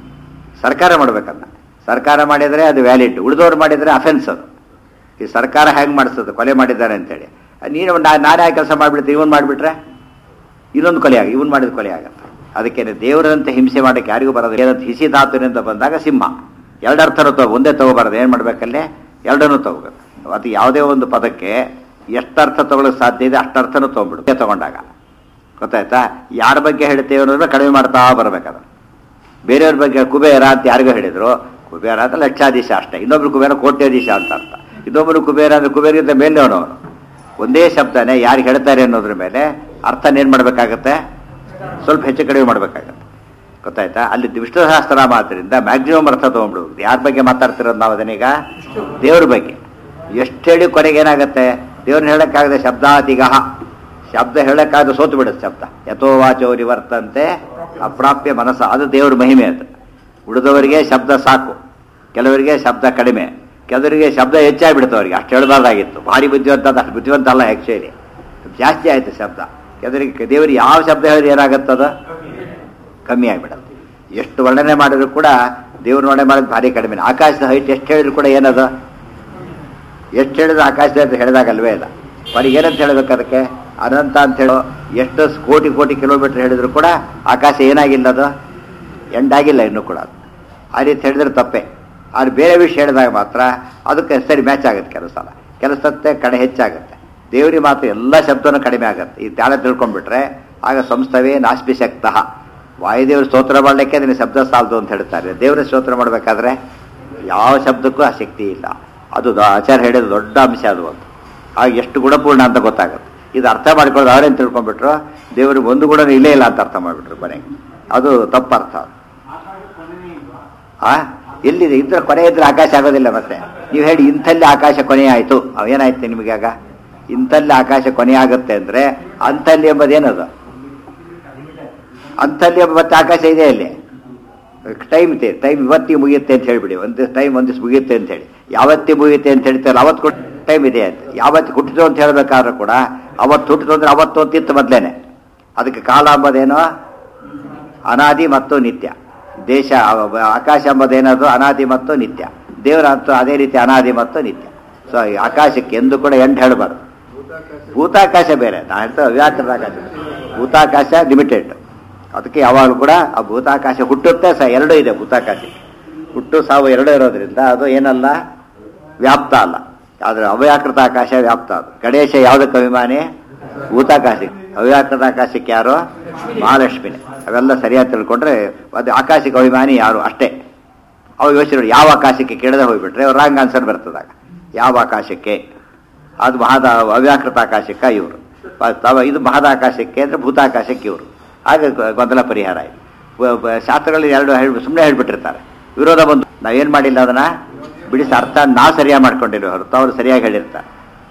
ಸರ್ಕಾರ ಮಾಡ್ಬೇಕನ್ನ ಸರ್ಕಾರ ಮಾಡಿದರೆ ಅದು ವ್ಯಾಲಿಡ್ ಉಳಿದವ್ರು ಮಾಡಿದರೆ ಅಫೆನ್ಸ್ ಅದು ಈ ಸರ್ಕಾರ ಹೆಂಗೆ ಮಾಡಿಸ್ತದೆ ಕೊಲೆ ಮಾಡಿದ್ದಾರೆ ಅಂತೇಳಿ ನೀನು ನಾ- ನಾನೇ ಕೆಲಸ ಮಾಡಿಬಿಡ್ತೀನಿ ಇವನ್ ಮಾಡಿಬಿಟ್ರೆ ಇನ್ನೊಂದು ಕೊಲೆ ಆಗ ಇವನ್ ಮಾಡಿದ ಕೊಲೆ ಆಗತ್ತೆ ಅದಕ್ಕೆ ದೇವರಂತೆ ಹಿಂಸೆ ಮಾಡಕ್ಕೆ ಯಾರಿಗೂ ಬರೋದು ಏನಂತ ಹಿಸಿ ಧಾತುವಿನಿಂದ ಬಂದಾಗ ಸಿಂಹ ಎರಡು ಅರ್ಥನೂ ತಗೋ ಒಂದೇ ತಗೋಬಾರದು ಏನು ಮಾಡ್ಬೇಕಲ್ಲೇ ಎರಡನ್ನೂ ತಗೋಬೇಕು ಅದು ಯಾವುದೇ ಒಂದು ಪದಕ್ಕೆ ಎಷ್ಟು ಅರ್ಥ ತಗೊಳ್ಳೋಕೆ ಸಾಧ್ಯ ಇದೆ ಅಷ್ಟು ಅರ್ಥನೂ ತೊಗೊಂಡ್ಬಿಡು ತಗೊಂಡಾಗ ಗೊತ್ತಾಯ್ತಾ ಯಾರ ಬಗ್ಗೆ ಹೇಳ್ತೇವೆ ಅನ್ನೋದನ್ನ ಕಡಿಮೆ ಮಾಡ್ತಾ ಬರ್ಬೇಕದು ಬೇರೆಯವ್ರ ಬಗ್ಗೆ ಕುಬೇರ ಅಂತ ಯಾರಿಗೂ ಹೇಳಿದ್ರು ಕುಬೇರ ಅಂತ ಲಕ್ಷಾಧೀಶ ಅಷ್ಟೇ ಇನ್ನೊಬ್ರು ಕುಬೇರ ಕೋಟ್ಯಾಧೀಶ ಅಂತ ಅರ್ಥ ಇನ್ನೊಬ್ರು ಕುಬೇರ ಅಂದ್ರೆ ಕುಬೇರಗಿಂತ ಮೇಲೆ ಅವನು ಒಂದೇ ಶಬ್ದನೇ ಯಾರು ಹೇಳ್ತಾರೆ ಅನ್ನೋದ್ರ ಮೇಲೆ ಅರ್ಥ ಏನ್ ಮಾಡ್ಬೇಕಾಗತ್ತೆ ಸ್ವಲ್ಪ ಹೆಚ್ಚು ಕಡಿಮೆ ಮಾಡ್ಬೇಕಾಗತ್ತೆ ಗೊತ್ತಾಯ್ತಾ ಅಲ್ಲಿ ವಿಷ್ಣು ಸಹಸ್ರನಾಮ ಆದ್ದರಿಂದ ಮ್ಯಾಕ್ಸಿಮಮ್ ಅರ್ಥ ತಗೊಂಡ್ಬಿಡುವುದು ಯಾರ ಬಗ್ಗೆ ಮಾತಾಡ್ತಿರೋದು ನಾವು ಅದನ್ನೀಗ ದೇವ್ರ ಬಗ್ಗೆ ಎಷ್ಟು ಹೇಳಿ ಕೊನೆಗೆ ಏನಾಗತ್ತೆ ದೇವ್ರನ್ನ ಹೇಳಕ್ಕಾಗದೆ ಶಬ್ದಾತಿಗಹ ಶಬ್ದ ಹೇಳಕ್ಕಾಗದೆ ಸೋತು ಬಿಡುತ್ತೆ ಶಬ್ದ ಯಥೋ ವಾಚೋ ನಿವರ್ತಂತೆ ಅಪ್ರಾಪ್ಯ ಮನಸ್ಸ ಅದು ದೇವ್ರ ಮಹಿಮೆ ಅದು ಉಳಿದವರಿಗೆ ಶಬ್ದ ಸಾಕು ಕೆಲವರಿಗೆ ಶಬ್ದ ಕಡಿಮೆ ಕೆಲವರಿಗೆ ಶಬ್ದ ಹೆಚ್ಚಾಗಿ ಬಿಡುತ್ತೆ ಅವರಿಗೆ ಅಷ್ಟು ಹೇಳಬಾರ್ದಾಗಿತ್ತು ಭಾರಿ ಬುದ್ಧಿವಂತ ಅಂತ ಅಷ್ಟು ಬುದ್ಧಿವಂತ ಅಲ್ಲ ಆ್ಯಕ್ಚುಲಿ ಜಾಸ್ತಿ ಆಯ್ತು ಶಬ್ದ ಕೆಲವರಿಗೆ ದೇವರಿಗೆ ಯಾವ ಶಬ್ದ ಹೇಳಿದ್ರೆ ಏನಾಗುತ್ತದ ಕಮ್ಮಿ ಆಗಿಬಿಡುತ್ತೆ ಎಷ್ಟು ವರ್ಣನೆ ಮಾಡಿದ್ರು ಕೂಡ ದೇವ್ರ ವರ್ಣನೆ ಮಾಡೋದು ಭಾರಿ ಕಡಿಮೆ ಆಕಾಶದ ಹೈಟ್ ಎಷ್ಟು ಹೇಳಿದ್ರು ಕೂಡ ಏನದ ಎಷ್ಟು ಹೇಳಿದ್ರು ಆಕಾಶದ ಅಂತ ಹೇಳಿದಾಗಲ್ವೇ ಇಲ್ಲ ಅವರಿಗೆ ಏನಂತ ಹೇಳ್ಬೇಕು ಅದಕ್ಕೆ ಅನಂತ ಅಂತ ಹೇಳೋ ಎಷ್ಟು ಕೋಟಿ ಕೋಟಿ ಕಿಲೋಮೀಟರ್ ಹೇಳಿದ್ರು ಕೂಡ ಆಕಾಶ ಏನಾಗಿಲ್ಲ ಅದು ಎಂಡಾಗಿಲ್ಲ ಇನ್ನೂ ಕೂಡ ಅದು. ಆ ರೀತಿ ಹೇಳಿದ್ರೆ ತಪ್ಪೆ ಆದ್ರೆ ಬೇರೆ ವಿಷಯ ಹೇಳಿದಾಗ ಮಾತ್ರ ಅದಕ್ಕೆ ಸರಿ ಮ್ಯಾಚ್ ಆಗುತ್ತೆ ಕೆಲವು ಸಲ ಕೆಲವು ಸತ್ತೆ ಕಡೆ ಹೆಚ್ಚಾಗುತ್ತೆ ದೇವರಿಗೆ ಮಾತ್ರ ಎಲ್ಲ ಶಬ್ದನೂ ಕಡಿಮೆ ಆಗುತ್ತೆ ಈ ತ್ಯಾಳ ತಿಳ್ಕೊಂಡ್ಬಿಟ್ರೆ ಆಗ ಸಂಸ್ಥವೇ ನಾಸ್ಪಿ ಶಕ್ತಃ ವಾಯುದೇವರು ಸ್ತೋತ್ರ ಮಾಡಲಿಕ್ಕೆ ಅದನ್ನ ಶಬ್ದ ಸಾಲದು ಅಂತ ಹೇಳ್ತಾರೆ ದೇವರ ಸ್ತೋತ್ರ ಮಾಡಬೇಕಾದ್ರೆ ಯಾವ ಶಬ್ದಕ್ಕೂ ಆ ಶಕ್ತಿ ಇಲ್ಲ ಅದು ದ- ಆಚಾರ್ಯ ಹೇಳಿದ ದೊಡ್ಡ ಅಂಶ ಅದು ಒಂದು ಆಗ ಎಷ್ಟು ಗುಣಪೂರ್ಣ ಅಂತ ಗೊತ್ತಾಗುತ್ತೆ ಇದು ಅರ್ಥ ಮಾಡ್ಕೊಳ್ಳೋದು ಅವ್ರೇನು ತಿಳ್ಕೊಂಡ್ಬಿಟ್ರು ದೇವರಿಗೆ ಒಂದು ಗುಣ ಇಲ್ಲೇ ಇಲ್ಲ ಅಂತ ಅರ್ಥ ಮಾಡಿಬಿಟ್ರು ಕೊನೆಗೆ ಅದು ತಪ್ಪರ್ಥ ಅದು. ಆ ಎಲ್ಲಿದೆ ಇದ್ರೆ ಕೊನೆ ಇದ್ರೆ ಆಕಾಶ ಆಗೋದಿಲ್ಲ ಮತ್ತೆ ನೀವು ಹೇಳಿ ಇಂಥಲ್ಲಿ ಆಕಾಶ ಕೊನೆ ಆಯ್ತು ಅವೇನಾಯ್ತು ನಿಮಗೆ ಆಗ ಇಂಥಲ್ಲಿ ಆಕಾಶ ಕೊನೆ ಆಗುತ್ತೆ ಅಂದ್ರೆ ಅಂಥಲ್ಲಿ ಎಂಬುದೇನದು ಅಂಥಲ್ಲಿ ಎಂಬ ಮತ್ತೆ ಆಕಾಶ ಇದೆ ಅಲ್ಲಿ ಟೈಮ್ ಇದೆ ಟೈಮ್ ಇವತ್ತಿಗೆ ಮುಗಿಯುತ್ತೆ ಅಂತ ಹೇಳ್ಬಿಡಿ ಒಂದು ಟೈಮ್ ಒಂದು ದಿವ್ಸ ಮುಗಿಯುತ್ತೆ ಅಂತ ಹೇಳಿ ಯಾವತ್ತಿಗೆ ಮುಗಿಯುತ್ತೆ ಅಂತ ಹೇಳ್ತಾರೆ ಅವತ್ತು ಕೊಟ್ಟು ಟೈಮ್ ಇದೆ ಅಂತ ಯಾವತ್ತು ಹುಟ್ಟಿತು ಅಂತ ಹೇಳ್ಬೇಕಾದ್ರೂ ಕೂಡ ಅವತ್ತು ಹುಟ್ಟಿತು ಅಂದ್ರೆ ಅವತ್ತು ಅಂತಿತ್ತು ಮೊದಲೇನೆ ಅದಕ್ಕೆ ಕಾಲ ಎಂಬುದೇನೋ ಅನಾದಿ ಮತ್ತು ನಿತ್ಯ ದೇಶ ಅವ- ಆಕಾಶ ಎಂಬುದೇನದು ಅನಾದಿ ಮತ್ತು ನಿತ್ಯ ದೇವರ ಅಂತೂ ಅದೇ ರೀತಿ ಅನಾದಿ ಮತ್ತು ನಿತ್ಯ ಸೊ ಈ ಆಕಾಶಕ್ಕೆ ಎಂದು ಕೂಡ ಎಂಟು ಹೇಳಬಾರ್ದು ಭೂತಾಕಾಶ ಬೇರೆ ನಾ ಹೇಳ್ತಾ ಅವ್ಯಾಕೃತ ಆಕಾಶ ಭೂತಾಕಾಶ ಲಿಮಿಟೆಡ್ ಅದಕ್ಕೆ ಯಾವಾಗಲೂ ಕೂಡ ಆ ಭೂತಾಕಾಶ ಹುಟ್ಟುತ್ತೆ ಸಹ ಎರಡೂ ಇದೆ ಭೂತಾಕಾಶಕ್ಕೆ ಹುಟ್ಟು ಸಾವು ಎರಡೂ ಇರೋದ್ರಿಂದ ಅದು ಏನಲ್ಲ ವ್ಯಾಪ್ತ ಅಲ್ಲ ಆದ್ರೆ ಅವ್ಯಾಕೃತ ಆಕಾಶ ವ್ಯಾಪ್ತ ಅದು ಗಣೇಶ ಯಾವುದಕ್ಕೆ ಅಭಿಮಾನಿ ಭೂತಾಕಾಶಕ್ಕೆ ಅವ್ಯಾಕೃತ ಆಕಾಶಕ್ಕೆ ಯಾರು ಮಹಾಲಕ್ಷ್ಮಿನೇ ಅವೆಲ್ಲ ಸರಿಯಾಗಿ ತಿಳ್ಕೊಂಡ್ರೆ ಅದು ಆಕಾಶಕ್ಕೆ ಅಭಿಮಾನಿ ಯಾರು ಅಷ್ಟೇ ಅವಾಗ ಯೋಚನೆ ಮಾಡಿ ಯಾವ ಆಕಾಶಕ್ಕೆ ಕೇಳದೆ ಹೋಗ್ಬಿಟ್ರೆ ಅವ್ರು ರಾಂಗ್ ಆನ್ಸರ್ ಬರ್ತದಾಗ ಯಾವ ಆಕಾಶಕ್ಕೆ ಅದು ಮಹಾದ ಅವ್ಯಾಕೃತ ಆಕಾಶಕ್ಕ ಇವರು ತವ ಇದು ಮಹದ ಆಕಾಶಕ್ಕೆ ಅಂದರೆ ಭೂತಾಕಾಶಕ್ಕೆ ಇವರು ಆಗ ಗ- ಗೊಂದಲ ಪರಿಹಾರ ಆಯ್ತು ವ- ವ- ಶಾಸ್ತ್ರಗಳಲ್ಲಿ ಎರಡು ಹೇಳಿ ಸುಮ್ಮನೆ ಹೇಳ್ಬಿಟ್ಟಿರ್ತಾರೆ ವಿರೋಧ ಬಂದು ನಾವೇನು ಮಾಡಿಲ್ಲ ಅದನ್ನ ಬಿಡಿಸಿ ಅರ್ಥ ನಾವು ಸರಿಯಾಗಿ ಮಾಡ್ಕೊಂಡಿರೋ ಹೊರತು ಅವರು ಸರಿಯಾಗಿ ಹೇಳಿರ್ತಾರೆ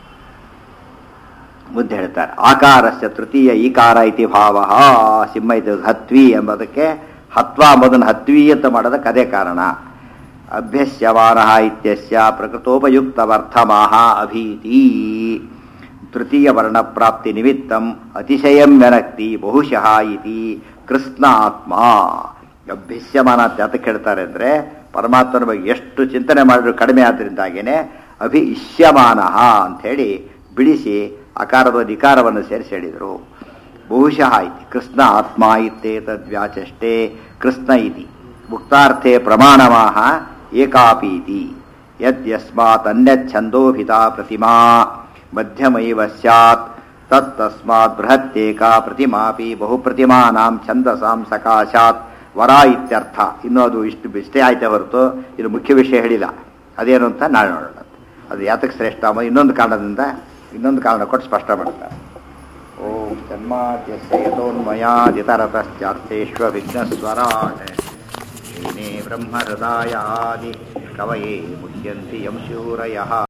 ಮುಂದೆ ಹೇಳ್ತಾರೆ ಆಕಾರಸ್ಯ ತೃತೀಯ ಈಕಾರ ಇತಿ ಭಾವ ಸಿಂಹ ಇದು ಹತ್ವಿ ಎಂಬುದಕ್ಕೆ ಹತ್ವಾ ಎಂಬುದನ್ನು ಹತ್ವಿ ಅಂತ ಮಾಡೋದಕ್ಕೆ ಅದೇ ಕಾರಣ ಅಭ್ಯಸ್ಯಮಾನ ಇತ್ಯಸ್ಯ ಪ್ರಕೃತೋಪಯುಕ್ತವರ್ಥಮಾಹ ಅಭೀತಿ ತೃತೀಯ ವರ್ಣ ಪ್ರಾಪ್ತಿ ನಿಮಿತ್ತಂ ಅತಿಶಯಂ ವ್ಯನಕ್ತಿ ಬಹುಶಃ ಇತಿ ಕೃಷ್ಣ ಆತ್ಮ ಅಭ್ಯಸ್ಯಮಾನ ಅಂತ ಯಾತಕ್ಕೆ ಹೇಳ್ತಾರೆ ಅಂದರೆ ಪರಮಾತ್ಮನ ಬಗ್ಗೆ ಎಷ್ಟು ಚಿಂತನೆ ಮಾಡಿದ್ರು ಕಡಿಮೆ ಆದ್ದರಿಂದಾಗೇನೆ ಅಭಿ ಇಷ್ಯಮಾನ ಅಂಥೇಳಿ ಬಿಡಿಸಿ ಅಕಾರದ ನಿಕಾರವನ್ನು ಸೇರಿಸಿ ಹೇಳಿದರು ಬಹುಶಃ ಇತಿ ಕೃಷ್ಣ ಆತ್ಮ ಇತ್ತೇತದ್ವ್ಯಾಚಷ್ಟೇ ಕೃಷ್ಣ ಇತಿ ಮುಕ್ತಾರ್ಥೆ ಪ್ರಮಾಣಮಾಹ ಏಕಾಪೀತಿ ಯದ್ಯಸ್ಮಾತ್ ಅನ್ಯಚ್ಛಂದೋಭಿತಾ ಪ್ರತಿಮಾ ಮಧ್ಯಮೈವ ಸ್ಯಾತ್ ತತ್ತಸ್ಮಾತ್ ಬೃಹತ್ತೇಕಾ ಪ್ರತಿಮಾಪಿ ಬಹುಪ್ರತಿಮಾನಾಂ ಛಂದಸಾಂ ಸಕಾಶಾತ್ ವರ ಇತ್ಯರ್ಥ ಇನ್ನೂ ಅದು ಇಷ್ಟು ಇಷ್ಟೇ ಆಯ್ತೆ ಹೊರತು ಇದು ಮುಖ್ಯ ವಿಷಯ ಹೇಳಿಲ್ಲ ಅದೇನು ಅಂತ ನಾಳೆ ನೋಡೋಣ ಅದು ಯಾತಕ್ಕೆ ಶ್ರೇಷ್ಠ ಅನ್ನೋ ಇನ್ನೊಂದು ಕಾರಣದಿಂದ ಇನ್ನೊಂದು ಕಾರಣ ಕೊಟ್ಟು ಸ್ಪಷ್ಟ ಮಾಡ್ತಾರೆ ಓಂ ಜನ್ಮಾದ್ಯಸ್ಯ ಯತೋನ್ಮಯಾದಿತರತಶ್ಚಾರ್ಥೇಶ್ವ ವಿಘ್ನಸ್ವರಾಟ್ ಏನೇ ಬ್ರಹ್ಮಹೃದಾಯಾದಿ ಕವಯೇ ಮುಹ್ಯಂತಿ ಯಂ ಶೂರಯಃ